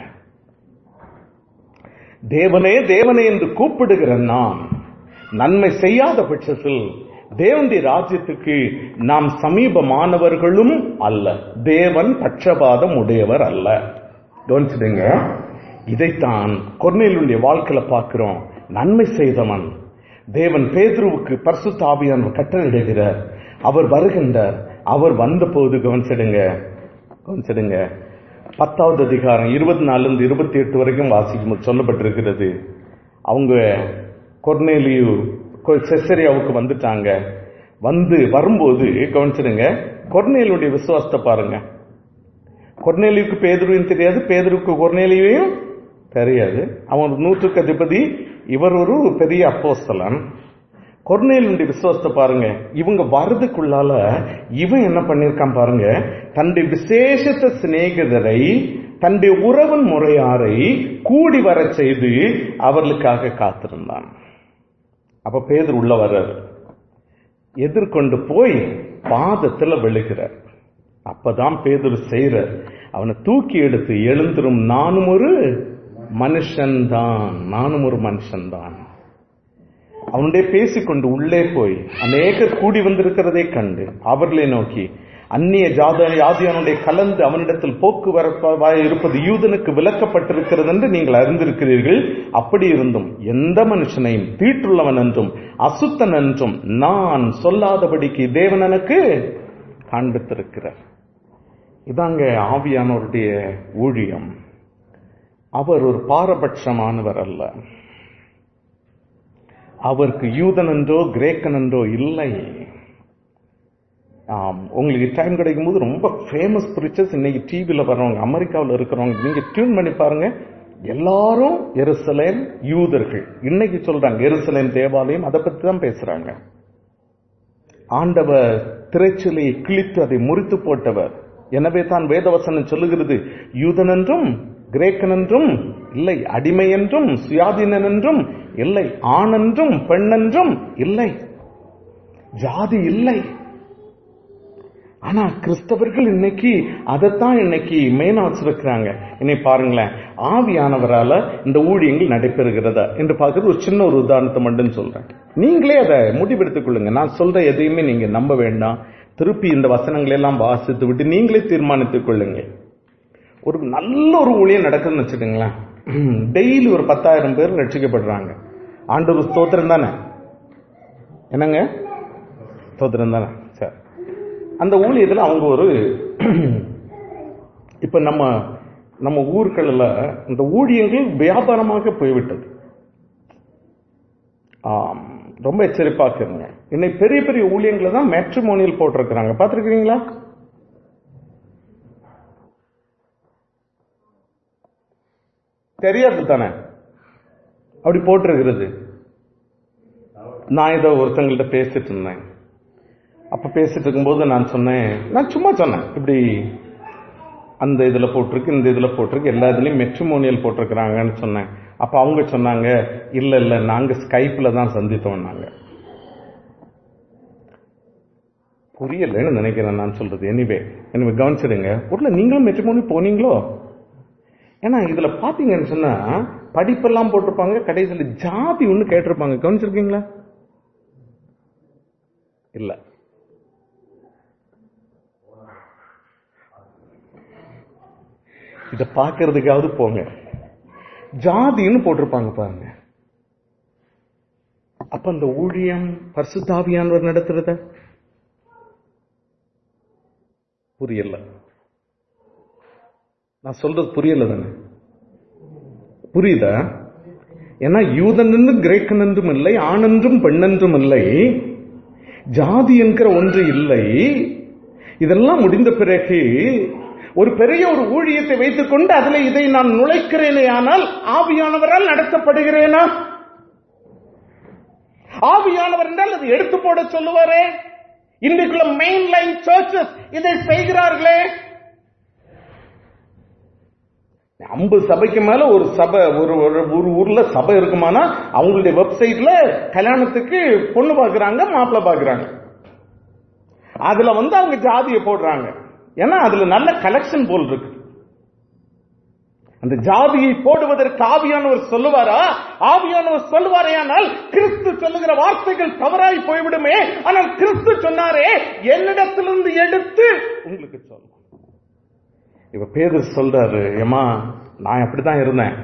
தேவனே தேவனே என்று கூப்பிடுகிற நாம் நன்மை செய்யாத பட்சத்தில் தேவனுடைய ராஜ்யத்துக்கு நாம் சமீபமானவர்களும் அல்ல தேவன் பட்சபாதம் உடையவர் அல்ல கவனிச்சிடுங்க இதைத்தான் கொர்நேலுடைய வாழ்க்கையில பார்க்கிறோம் நன்மை செய்தவன் தேவன் பேதுருவுக்கு பரிசுத்தாவியான கட்டளையிடுகிறார் அவர் வருகின்றார் அவர் வந்தபோது கவனிச்சிடுங்க கவனிச்சிடுங்க பத்தாவது அதிகாரம் இருபத்தி நாலுல இருந்து இருபத்தி எட்டு வரைக்கும் வாசிக்கும் சொல்லப்பட்டிருக்கிறது அவங்க கொர்னேலியு செசரியாவுக்கு வந்துட்டாங்க வந்து வரும்போது கவனிச்சிடுங்க கொர்னேலியுடைய விசுவாசத்தை பாருங்க கொர்னேலியுக்கு பேதுருவும் தெரியாது பேதுருக்கு கொர்னேலியும் தெரியாது அவன் ஒரு நூற்றுக்கு அதிபதி இவர் ஒரு பெரிய அப்போஸ்தலன் கொர்னேலுடைய விசுவாசத்தை பாருங்க இவங்க வர்றதுக்குள்ளால இவன் என்ன பண்ணிருக்கான் பாருங்க தன்னுடைய விசேஷத்த சிநேகிதரை தன்னுடைய உறவன் முறையாரை கூடி வர செய்து அவர்களுக்காக காத்திருந்தான் அப்ப பேதர் உள்ள வர்றார் எதிர்கொண்டு போய் பாதத்துல விழுகிறார் அப்பதான் பேதர் செய்யறார் அவனை தூக்கி எடுத்து எழுந்திரும் நானும் ஒரு மனுஷன்தான் நானும் ஒரு மனுஷன்தான் அவனுடைய பேசிக்கொண்டு உள்ளே போய் அநேகர் கூடி வந்திருக்கிறதை கண்டு அவர்களை நோக்கி அந்நிய ஜாத யாதியானுடைய கலந்து அவனிடத்தில் போக்குவரப்பாய் இருப்பது யூதனுக்கு விளக்கப்பட்டிருக்கிறது என்று நீங்கள் அறிந்திருக்கிறீர்கள் அப்படி இருந்தும் எந்த மனுஷனையும் தீட்டுள்ளவன் என்றும் அசுத்தன் என்றும் நான் சொல்லாதபடிக்கு தேவன் எனக்கு காண்பித்திருக்கிறார் இதாங்க ஆவியானவருடைய ஊழியம் அவர் ஒரு பாரபட்சமானவர் அல்ல அவருக்கு யூதன் என்றோ கிரேக்கன் என்றோ இல்லை ஆம், உங்களுக்கு டைம் கிடைக்கும் போது ரொம்ப ஃபேமஸ் பிரிச்சர்ஸ் இன்னைக்கு டிவியில் வர்றவங்க அமெரிக்காவில் இருக்கிறவங்க நீங்க டியூன் பண்ணி பாருங்க எல்லாரும் எருசலேம் யூதர்கள் இன்னைக்கு சொல்றாங்க எருசலேம் தேவாலயம் அதை பத்தி தான் பேசுறாங்க ஆண்டவர் திரைச்சலை கிழித்து அதை முறித்து போட்டவர் எனவே தான் வேதவசனம் சொல்லுகிறது யூதன் என்றும் கிரேக்கன் என்றும் இல்லை அடிமை என்றும் சுயாதீனன் என்றும் இல்லை ஆண் என்றும் பெண் என்றும் இல்லை ஜாதி இல்லை ஆனா கிறிஸ்தவர்கள் இன்னைக்கு அதைத்தான் இன்னைக்கு மெயினா வச்சிருக்கிறாங்க இன்னைக்கு பாருங்களேன் ஆவியானவரால இந்த ஊழியங்கள் நடைபெறுகிறதா என்று பார்க்கறது ஒரு சின்ன ஒரு உதாரணத்தை மட்டும் சொல்றேன் நீங்களே அதை முடிவெடுத்துக் கொள்ளுங்க நான் சொல்ற எதையுமே நீங்க நம்ப வேண்டாம் திருப்பி இந்த வசனங்களை எல்லாம் வாசித்து விட்டு நீங்களே தீர்மானித்துக் கொள்ளுங்க ஒரு நல்ல ஒரு ஊழியம் நடக்குதுன்னு வச்சுக்கோங்களேன் டெய்லி ஒரு பத்தாயிரம் பேர் ரட்சிக்கப்படுறாங்க ஆண்டவர் ஸ்தோத்திரம் தானே என்னங்க ஸ்தோத்திரம் தானே சரி அந்த ஊழியத்தில் அவங்க ஒரு இப்ப நம்ம நம்ம ஊர்களில் இந்த ஊழியங்கள் வியாபாரமாக போய்விட்டது ஆம், ரொம்ப எச்சரிப்பாக இருங்க இன்னைக்கு பெரிய பெரிய ஊழியங்களை தான் மேட்ரிமோனியல் போட்டிருக்கிறாங்க பார்த்துருக்கீங்களா தெரியாது தானே அப்படி போட்டிருக்கிறது நான் இதை ஒருத்தங்கள்ட்ட பேசிட்டு இருந்தேன் அப்ப பேசிட்டு இருக்கும்போது நான் சொன்னேன் நான் சும்மா சொன்னேன் இப்படி அந்த இதுல போட்டிருக்கு இந்த இதுல போட்டிருக்கு எல்லா இதுலயும் மெட்ரிமோனியல் போட்டிருக்கிறாங்கன்னு சொன்னேன் அப்ப அவங்க சொன்னாங்க இல்ல இல்ல நாங்க ஸ்கைப்ல தான் சந்தித்தோம் நாங்க புரியலன்னு நினைக்கிறேன் நான் சொல்றது எனிவே எனிவே கவனிச்சிடுங்க உள்ள நீங்களும் மெட்ரிமோனி போனீங்களோ ஏன்னா இதுல பாத்தீங்கன்னு சொன்னா படிப்பெல்லாம் போட்டிருப்பாங்க கடைசியில் ஜாதி ஒண்ணு கேட்டிருப்பாங்க கவனிச்சிருக்கீங்களா இல்ல இத பாக்குறதுக்காவது போங்க ஜாதின்னு போட்டிருப்பாங்க பாருங்க அப்ப அந்த ஊழியம் பரிசுத்தாவியானவர் நடத்துறத புரியல நான் சொல்றது புரியல தானே புரியுதா ஏன்னா யூதன் என்றும் கிரேக்கன் என்றும் இல்லை ஆணென்றும் பெண்ணென்றும் இல்லை ஜாதி என்கிற ஒன்று இல்லை இதெல்லாம் முடிந்த பிறகு ஒரு பெரிய ஒரு ஊழியத்தை வைத்துக் கொண்டு அதுல இதை நான் நுழைக்கிறேனே ஆனால் ஆவியானவரால் நடத்தப்படுகிறேனா ஆவியானவர் என்றால் அது எடுத்து போட சொல்லுவாரே இன்றைக்குள்ள மெயின் லைன் சர்ச்சஸ் இதை செய்கிறார்களே ஐம்பது சபைக்கு மேல ஒரு சபை ஒரு ஒரு ஒரு ஊர்ல சபை இருக்குமானா அவங்களுடைய வெப்சைட்ல கல்யாணத்துக்கு பொண்ணு பாக்குறாங்க மாப்பிள்ளை பாக்குறாங்க அதுல வந்து அவங்க ஜாதியை போடுறாங்க ஏன்னா அதுல நல்ல கலெக்ஷன் போல் இருக்கு அந்த ஜாதியை போடுவதற்கு ஆவியானவர் சொல்லுவாரா ஆவியானவர் சொல்லுவாரே ஆனால் கிறிஸ்து சொல்லுகிற வார்த்தைகள் தவறாய் போய்விடுமே ஆனால் கிறிஸ்து சொன்னாரே என்னிடத்திலிருந்து எடுத்து உங்களுக்கு சொல்லும் இப்ப பேதர் சொல்றாரு ஏமா நான் அப்படித்தான் இருந்தேன்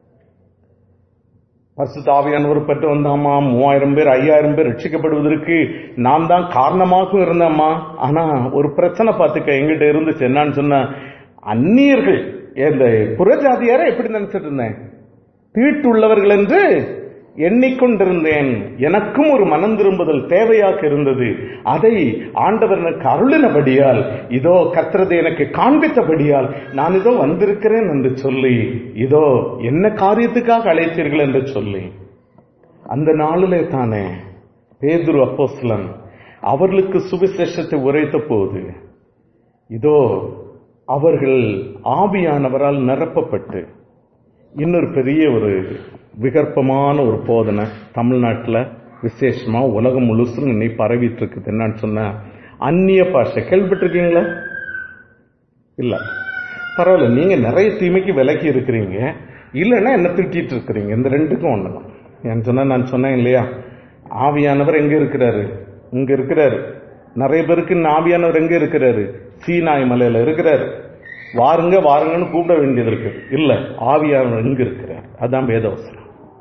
பரிசுத்த ஆவியானவர் பெற்று வந்தாமா மூவாயிரம் பேர் ஐயாயிரம் பேர் ரட்சிக்கப்படுவதற்கு நான் தான் காரணமாகவும் இருந்தேம்மா ஆனா ஒரு பிரச்சனை பார்த்துக்க எங்கிட்ட இருந்துச்சு என்னன்னு சொன்ன அந்நியர்கள் இந்த புறஜாதியாரை எப்படி நினைச்சிட்டு இருந்தேன் தீட்டுள்ளவர்கள் என்று எண்ணிக்கொண்டிருந்தேன் எனக்கும் ஒரு மனம் திரும்புதல் தேவையாக இருந்தது அதை ஆண்டவர் எனக்கு அருளினபடியால் இதோ கத்துறது எனக்கு காண்பித்தபடியால் நான் இதோ வந்திருக்கிறேன் என்று சொல்லி இதோ என்ன காரியத்துக்காக அழைத்தீர்கள் என்று சொல்லி அந்த நாளிலே தானே பேதுரு அப்போஸ்லன் அவர்களுக்கு சுவிசேஷத்தை உரைத்த போது இதோ அவர்கள் ஆவியானவரால் நிரப்பப்பட்டு இன்னொரு பெரிய ஒரு விகற்பமான ஒரு போதனை தமிழ்நாட்டில் விசேஷமா உலகம் முழுசும் இன்னைக்கு பரவிட்டு இருக்குது என்னன்னு சொன்ன அந்நிய பாஷை கேள்விப்பட்டிருக்கீங்களா இல்ல பரவாயில்ல நீங்க நிறைய தீமைக்கு விலகி இருக்கிறீங்க இல்லைன்னா என்ன திட்டிட்டு இருக்கிறீங்க இந்த ரெண்டுக்கும் ஒண்ணுதான் ஏன்னு சொன்னா நான் சொன்னேன் இல்லையா ஆவியானவர் எங்க இருக்கிறாரு இங்க இருக்கிறாரு நிறைய பேருக்கு இந்த ஆவியானவர் எங்க இருக்கிறாரு சீனாய் மலையில இருக்கிறாரு வாருங்க வாருங்கன்னு கூப்பிட வேண்டியது இருக்கு இல்ல ஆவியானவர் எங்க இருக்கிறார் அதான் வேதவசனம்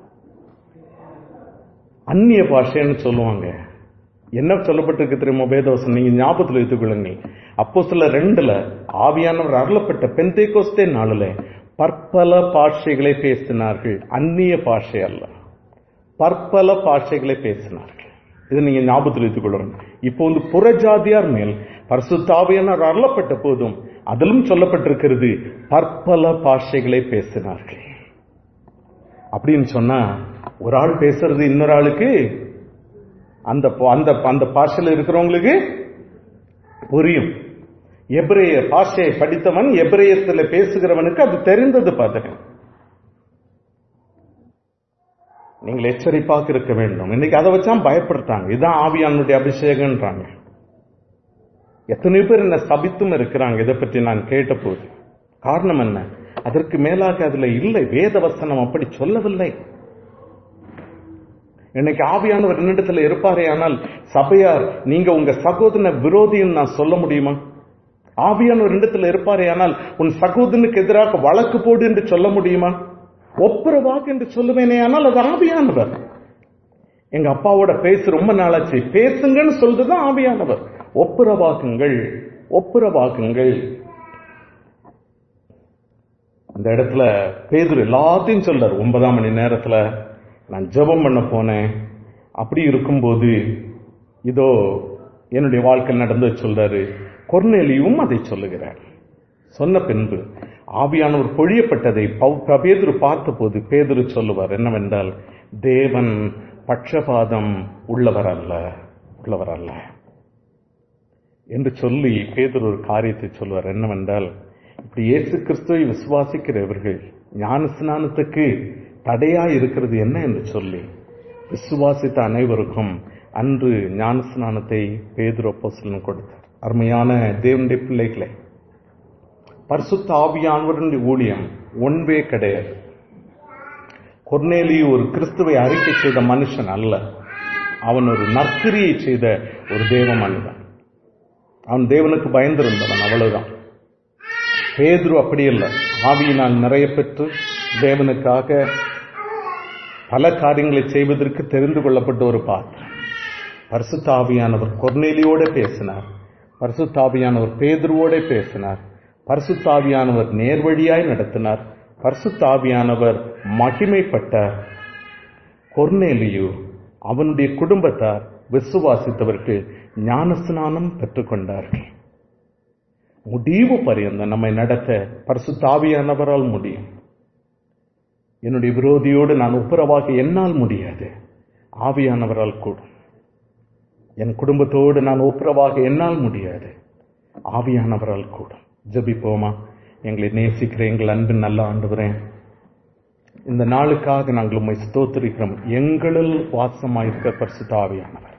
அந்நிய பாஷைன்னு சொல்லுவாங்க என்ன சொல்லப்பட்டிருக்கு தெரியுமா வேதவசனம் நீங்க ஞாபகத்தில் வைத்துக் கொள்ளுங்கள் அப்போ சில ரெண்டுல ஆவியானவர் அருளப்பட்ட பெந்தேகோஸ்தே நாளில் பற்பல பாஷைகளை பேசினார்கள் அந்நிய பாஷை அல்ல பற்பல பாஷைகளை பேசினார்கள் இதை நீங்க ஞாபகத்தில் வைத்துக் கொள்ளுங்க இப்போ வந்து புறஜாதியார் மேல் பரிசுத்தாவியானவர் அருளப்பட்ட போதும் அதிலும் சொல்லப்பட்டிருக்கிறது பற்பல பாஷைகளை பேசினார்கள் அப்படின்னு சொன்னா ஒரு ஆள் பேசுறது இன்னொரு ஆளுக்கு அந்த அந்த அந்த பாஷையில் இருக்கிறவங்களுக்கு புரியும் எபிரேய பாஷையை படித்தவன் எபிரேயத்தில் பேசுகிறவனுக்கு அது தெரிந்தது பார்த்துட்டேன் நீங்கள் எச்சரிப்பாக இருக்க வேண்டும் இன்னைக்கு அதை வச்சா பயப்படுத்தாங்க இதுதான் ஆவியானுடைய அபிஷேகம்ன்றாங்க எத்தனை பேர் என்ன சபித்தும் இருக்கிறாங்க இதை பற்றி நான் கேட்ட போது காரணம் என்ன அதற்கு மேலாக அதுல இல்லை வேத வசனம் அப்படி சொல்லவில்லை இன்னைக்கு ஆவியானவர் என்னிடத்துல இருப்பாரே ஆனால் சபையார் நீங்க உங்க சகோதரன விரோதின்னு நான் சொல்ல முடியுமா ஆவியானவர் இடத்துல இருப்பாரே ஆனால் உன் சகோதரனுக்கு எதிராக வழக்கு போடு என்று சொல்ல முடியுமா ஒப்புரவாக என்று சொல்லுவேனே ஆனால் அது ஆவியானவர் எங்க அப்பாவோட பேசு ரொம்ப நாளாச்சு பேசுங்கன்னு சொல்றதுதான் ஆவியானவர் ஒப்புரவாக்குங்கள் ஒப்புரவாக்குங்கள் அந்த இடத்துல பேதுரு எல்லாத்தையும் சொல்றாரு ஒன்பதாம் மணி நேரத்துல நான் ஜெபம் பண்ண போனேன் அப்படி இருக்கும்போது இதோ என்னுடைய வாழ்க்கையில் நடந்து சொல்றாரு கொர்நெலியும் அதை சொல்லுகிறார் சொன்ன பின்பு ஆவியானவர் பொழியப்பட்டதை பேதுரு பார்த்தபோது பேதுரு சொல்லுவார் என்னவென்றால் தேவன் பட்சபாதம் உள்ளவர் அல்ல உள்ளவர் அல்ல என்று சொல்லி பேதர் ஒரு காரியத்தை சொல்வார் என்னவென்றால் இப்படி இயேசு கிறிஸ்துவை விசுவாசிக்கிறவர்கள் ஞான ஸ்நானத்துக்கு தடையா இருக்கிறது என்ன என்று சொல்லி விசுவாசித்த அனைவருக்கும் அன்று ஞான ஸ்நானத்தை பேதுரு அப்போஸ்தலன் கொடுத்தார் அருமையான தேவனுடைய பிள்ளைகளை பரிசுத்த ஆவியானவருடைய ஊழியம் ஒன்வே கிடையாது கொர்நேலி ஒரு கிறிஸ்துவை அறிக்கை செய்த மனுஷன் அல்ல அவன் ஒரு நற்கிரியை செய்த ஒரு தேவ மனிதன் அவன் தேவனுக்கு பயந்திருந்தவன் அவ்வளவுதான் பேதுரு அப்படி இல்லை ஆவியினால் நிறைய பெற்று தேவனுக்காக பல காரியங்களை செய்வதற்கு தெரிந்து கொள்ளப்பட்ட ஒரு பாத்திரம் பரிசுத்த ஆவியானவர் கொர்நேலியோட பேசினார் பரிசுத்த ஆவியானவர் பேதுருவோட பேசினார் பரிசுத்த ஆவியானவர் நேர்வழியாய் நடத்தினார் பரிசுத்த ஆவியானவர் மகிமைப்பட்டார் கொர்நேலியு அவனுடைய குடும்பத்தார் விசுவாசித்தவர்கள் ஞானஸ்நானம் பெற்றுக்கொண்டார்கள் முடிவு பரியந்த நம்மை நடத்த பரிசுத்தாவியானவரால் முடியும் என்னுடைய விரோதியோடு நான் ஒப்புரவாக என்னால் முடியாது ஆவியானவரால் கூடும் என் குடும்பத்தோடு நான் ஒப்புரவாக என்னால் முடியாது ஆவியானவரால் கூடும் ஜபிப்போமா எங்களை நேசிக்கிற எங்கள் அன்பு நல்ல ஆண்டவரே இந்த நாளுக்காக நாங்கள் உண்மை ஸ்தோத்திரிக்கிறோம் எங்களில் வாசமாயிருக்க பரிசுத்த ஆவியானவர்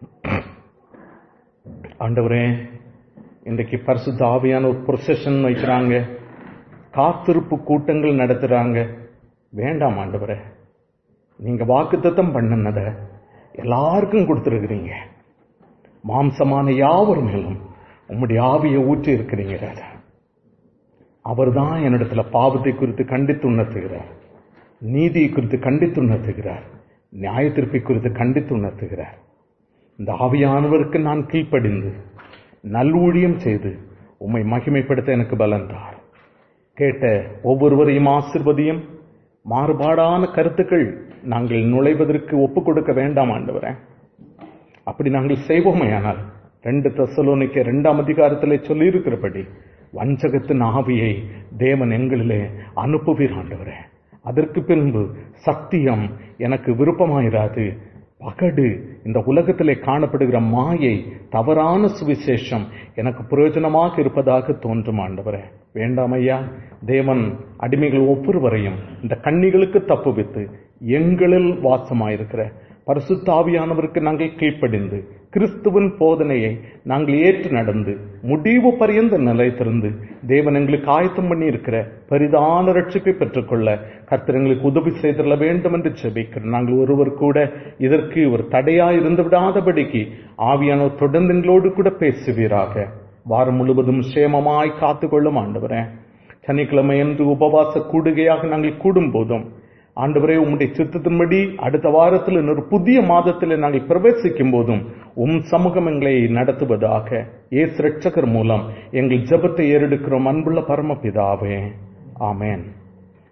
ஆண்டவரே இன்றைக்கு பரிசுத்த ஆவியான ஒரு ப்ரொசஷன் வைக்கிறாங்க காத்திருப்பு கூட்டங்கள் நடத்துறாங்க வேண்டாம் ஆண்டவரே நீங்க வாக்குத்தத்தம் பண்ணினத எல்லாருக்கும் கொடுத்துருக்கிறீங்க மாம்சமான யாவர் மேலும் உம்முடைய ஆவியை ஊற்றி இருக்கிறீங்க ராஜா அவர் தான் என்னிடத்துல பாவத்தை குறித்து கண்டித்து உணர்த்துகிறார் நீதியை குறித்து கண்டித்து உணர்த்துகிறார் நியாய தீர்ப்பை குறித்து கண்டித்து உணர்த்துகிறார் இந்த ஆவியானவருக்கு நான் கீழ்ப்படிந்து நல்லூழியம் செய்து உம்மை மகிமைப்படுத்த எனக்கு பலன் தார் கேட்ட ஒவ்வொருவரையும் ஆசிர்வதியும் மாறுபாடான கருத்துக்கள் நாங்கள் நுழைவதற்கு ஒப்புக் கொடுக்க வேண்டாம் ஆண்டவரே அப்படி நாங்கள் செய்வோமையானால் ரெண்டு தசலோனிக்க இரண்டாம் அதிகாரத்திலே சொல்லியிருக்கிறபடி வஞ்சகத்தின் ஆவியை தேவன் எங்களிலே அனுப்புவீர் ஆண்டவரே அதற்கு பின்பு சத்தியம் எனக்கு விருப்பமாயிராது பகடு இந்த உலகத்திலே காணப்படுகிற மாயை தவறான சுவிசேஷம் எனக்கு பிரயோஜனமாக இருப்பதாக தோன்றும் ஆண்டவரே வேண்டாம் ஐயா தேவன் அடிமைகள் ஒவ்வொருவரையும் இந்த கண்ணிகளுக்கு தப்புவித்து எங்களில் வாசமாயிருக்கிற பரிசுத்தாவியானவருக்கு நாங்கள் கீழ்ப்படிந்து கிறிஸ்துவின் போதனையை நாங்கள் ஏற்று நடந்து முடிவு பரியந்த நிலைத்திருந்து தேவன் எங்களுக்கு ஆயத்தம் பண்ணி இருக்கிற பரிதான ரட்சிப்பை பெற்றுக்கொள்ள கர்த்தர் எங்களுக்கு உதவி செய்திட வேண்டும் என்று செபிக்கிறோம் நாங்கள் ஒருவர் கூட இதற்கு ஒரு தடையா இருந்து விடாதபடிக்கு ஆவியானவர் தொடர்ந்து எங்களோடு கூட பேசுவீராக வாரம் முழுவதும் சேமமாய் காத்துக்கொள்ளும் ஆண்டவரே சனிக்கிழமை என்று உபவாச கூடுகையாக நாங்கள் கூடும் போதும் ஆண்டவரே உம்முடைய சித்தத்தின்படி அடுத்த வாரத்தில் இன்னொரு புதிய மாதத்தில் நாங்கள் பிரவேசிக்கும் போதும் உம் சமூகம் எங்களை நடத்துவதாக ஏசு ரட்சகர் மூலம் எங்கள் ஜெபத்தை ஏறெடுக்கிறோம் அன்புள்ள பரமபிதாவே ஆமேன்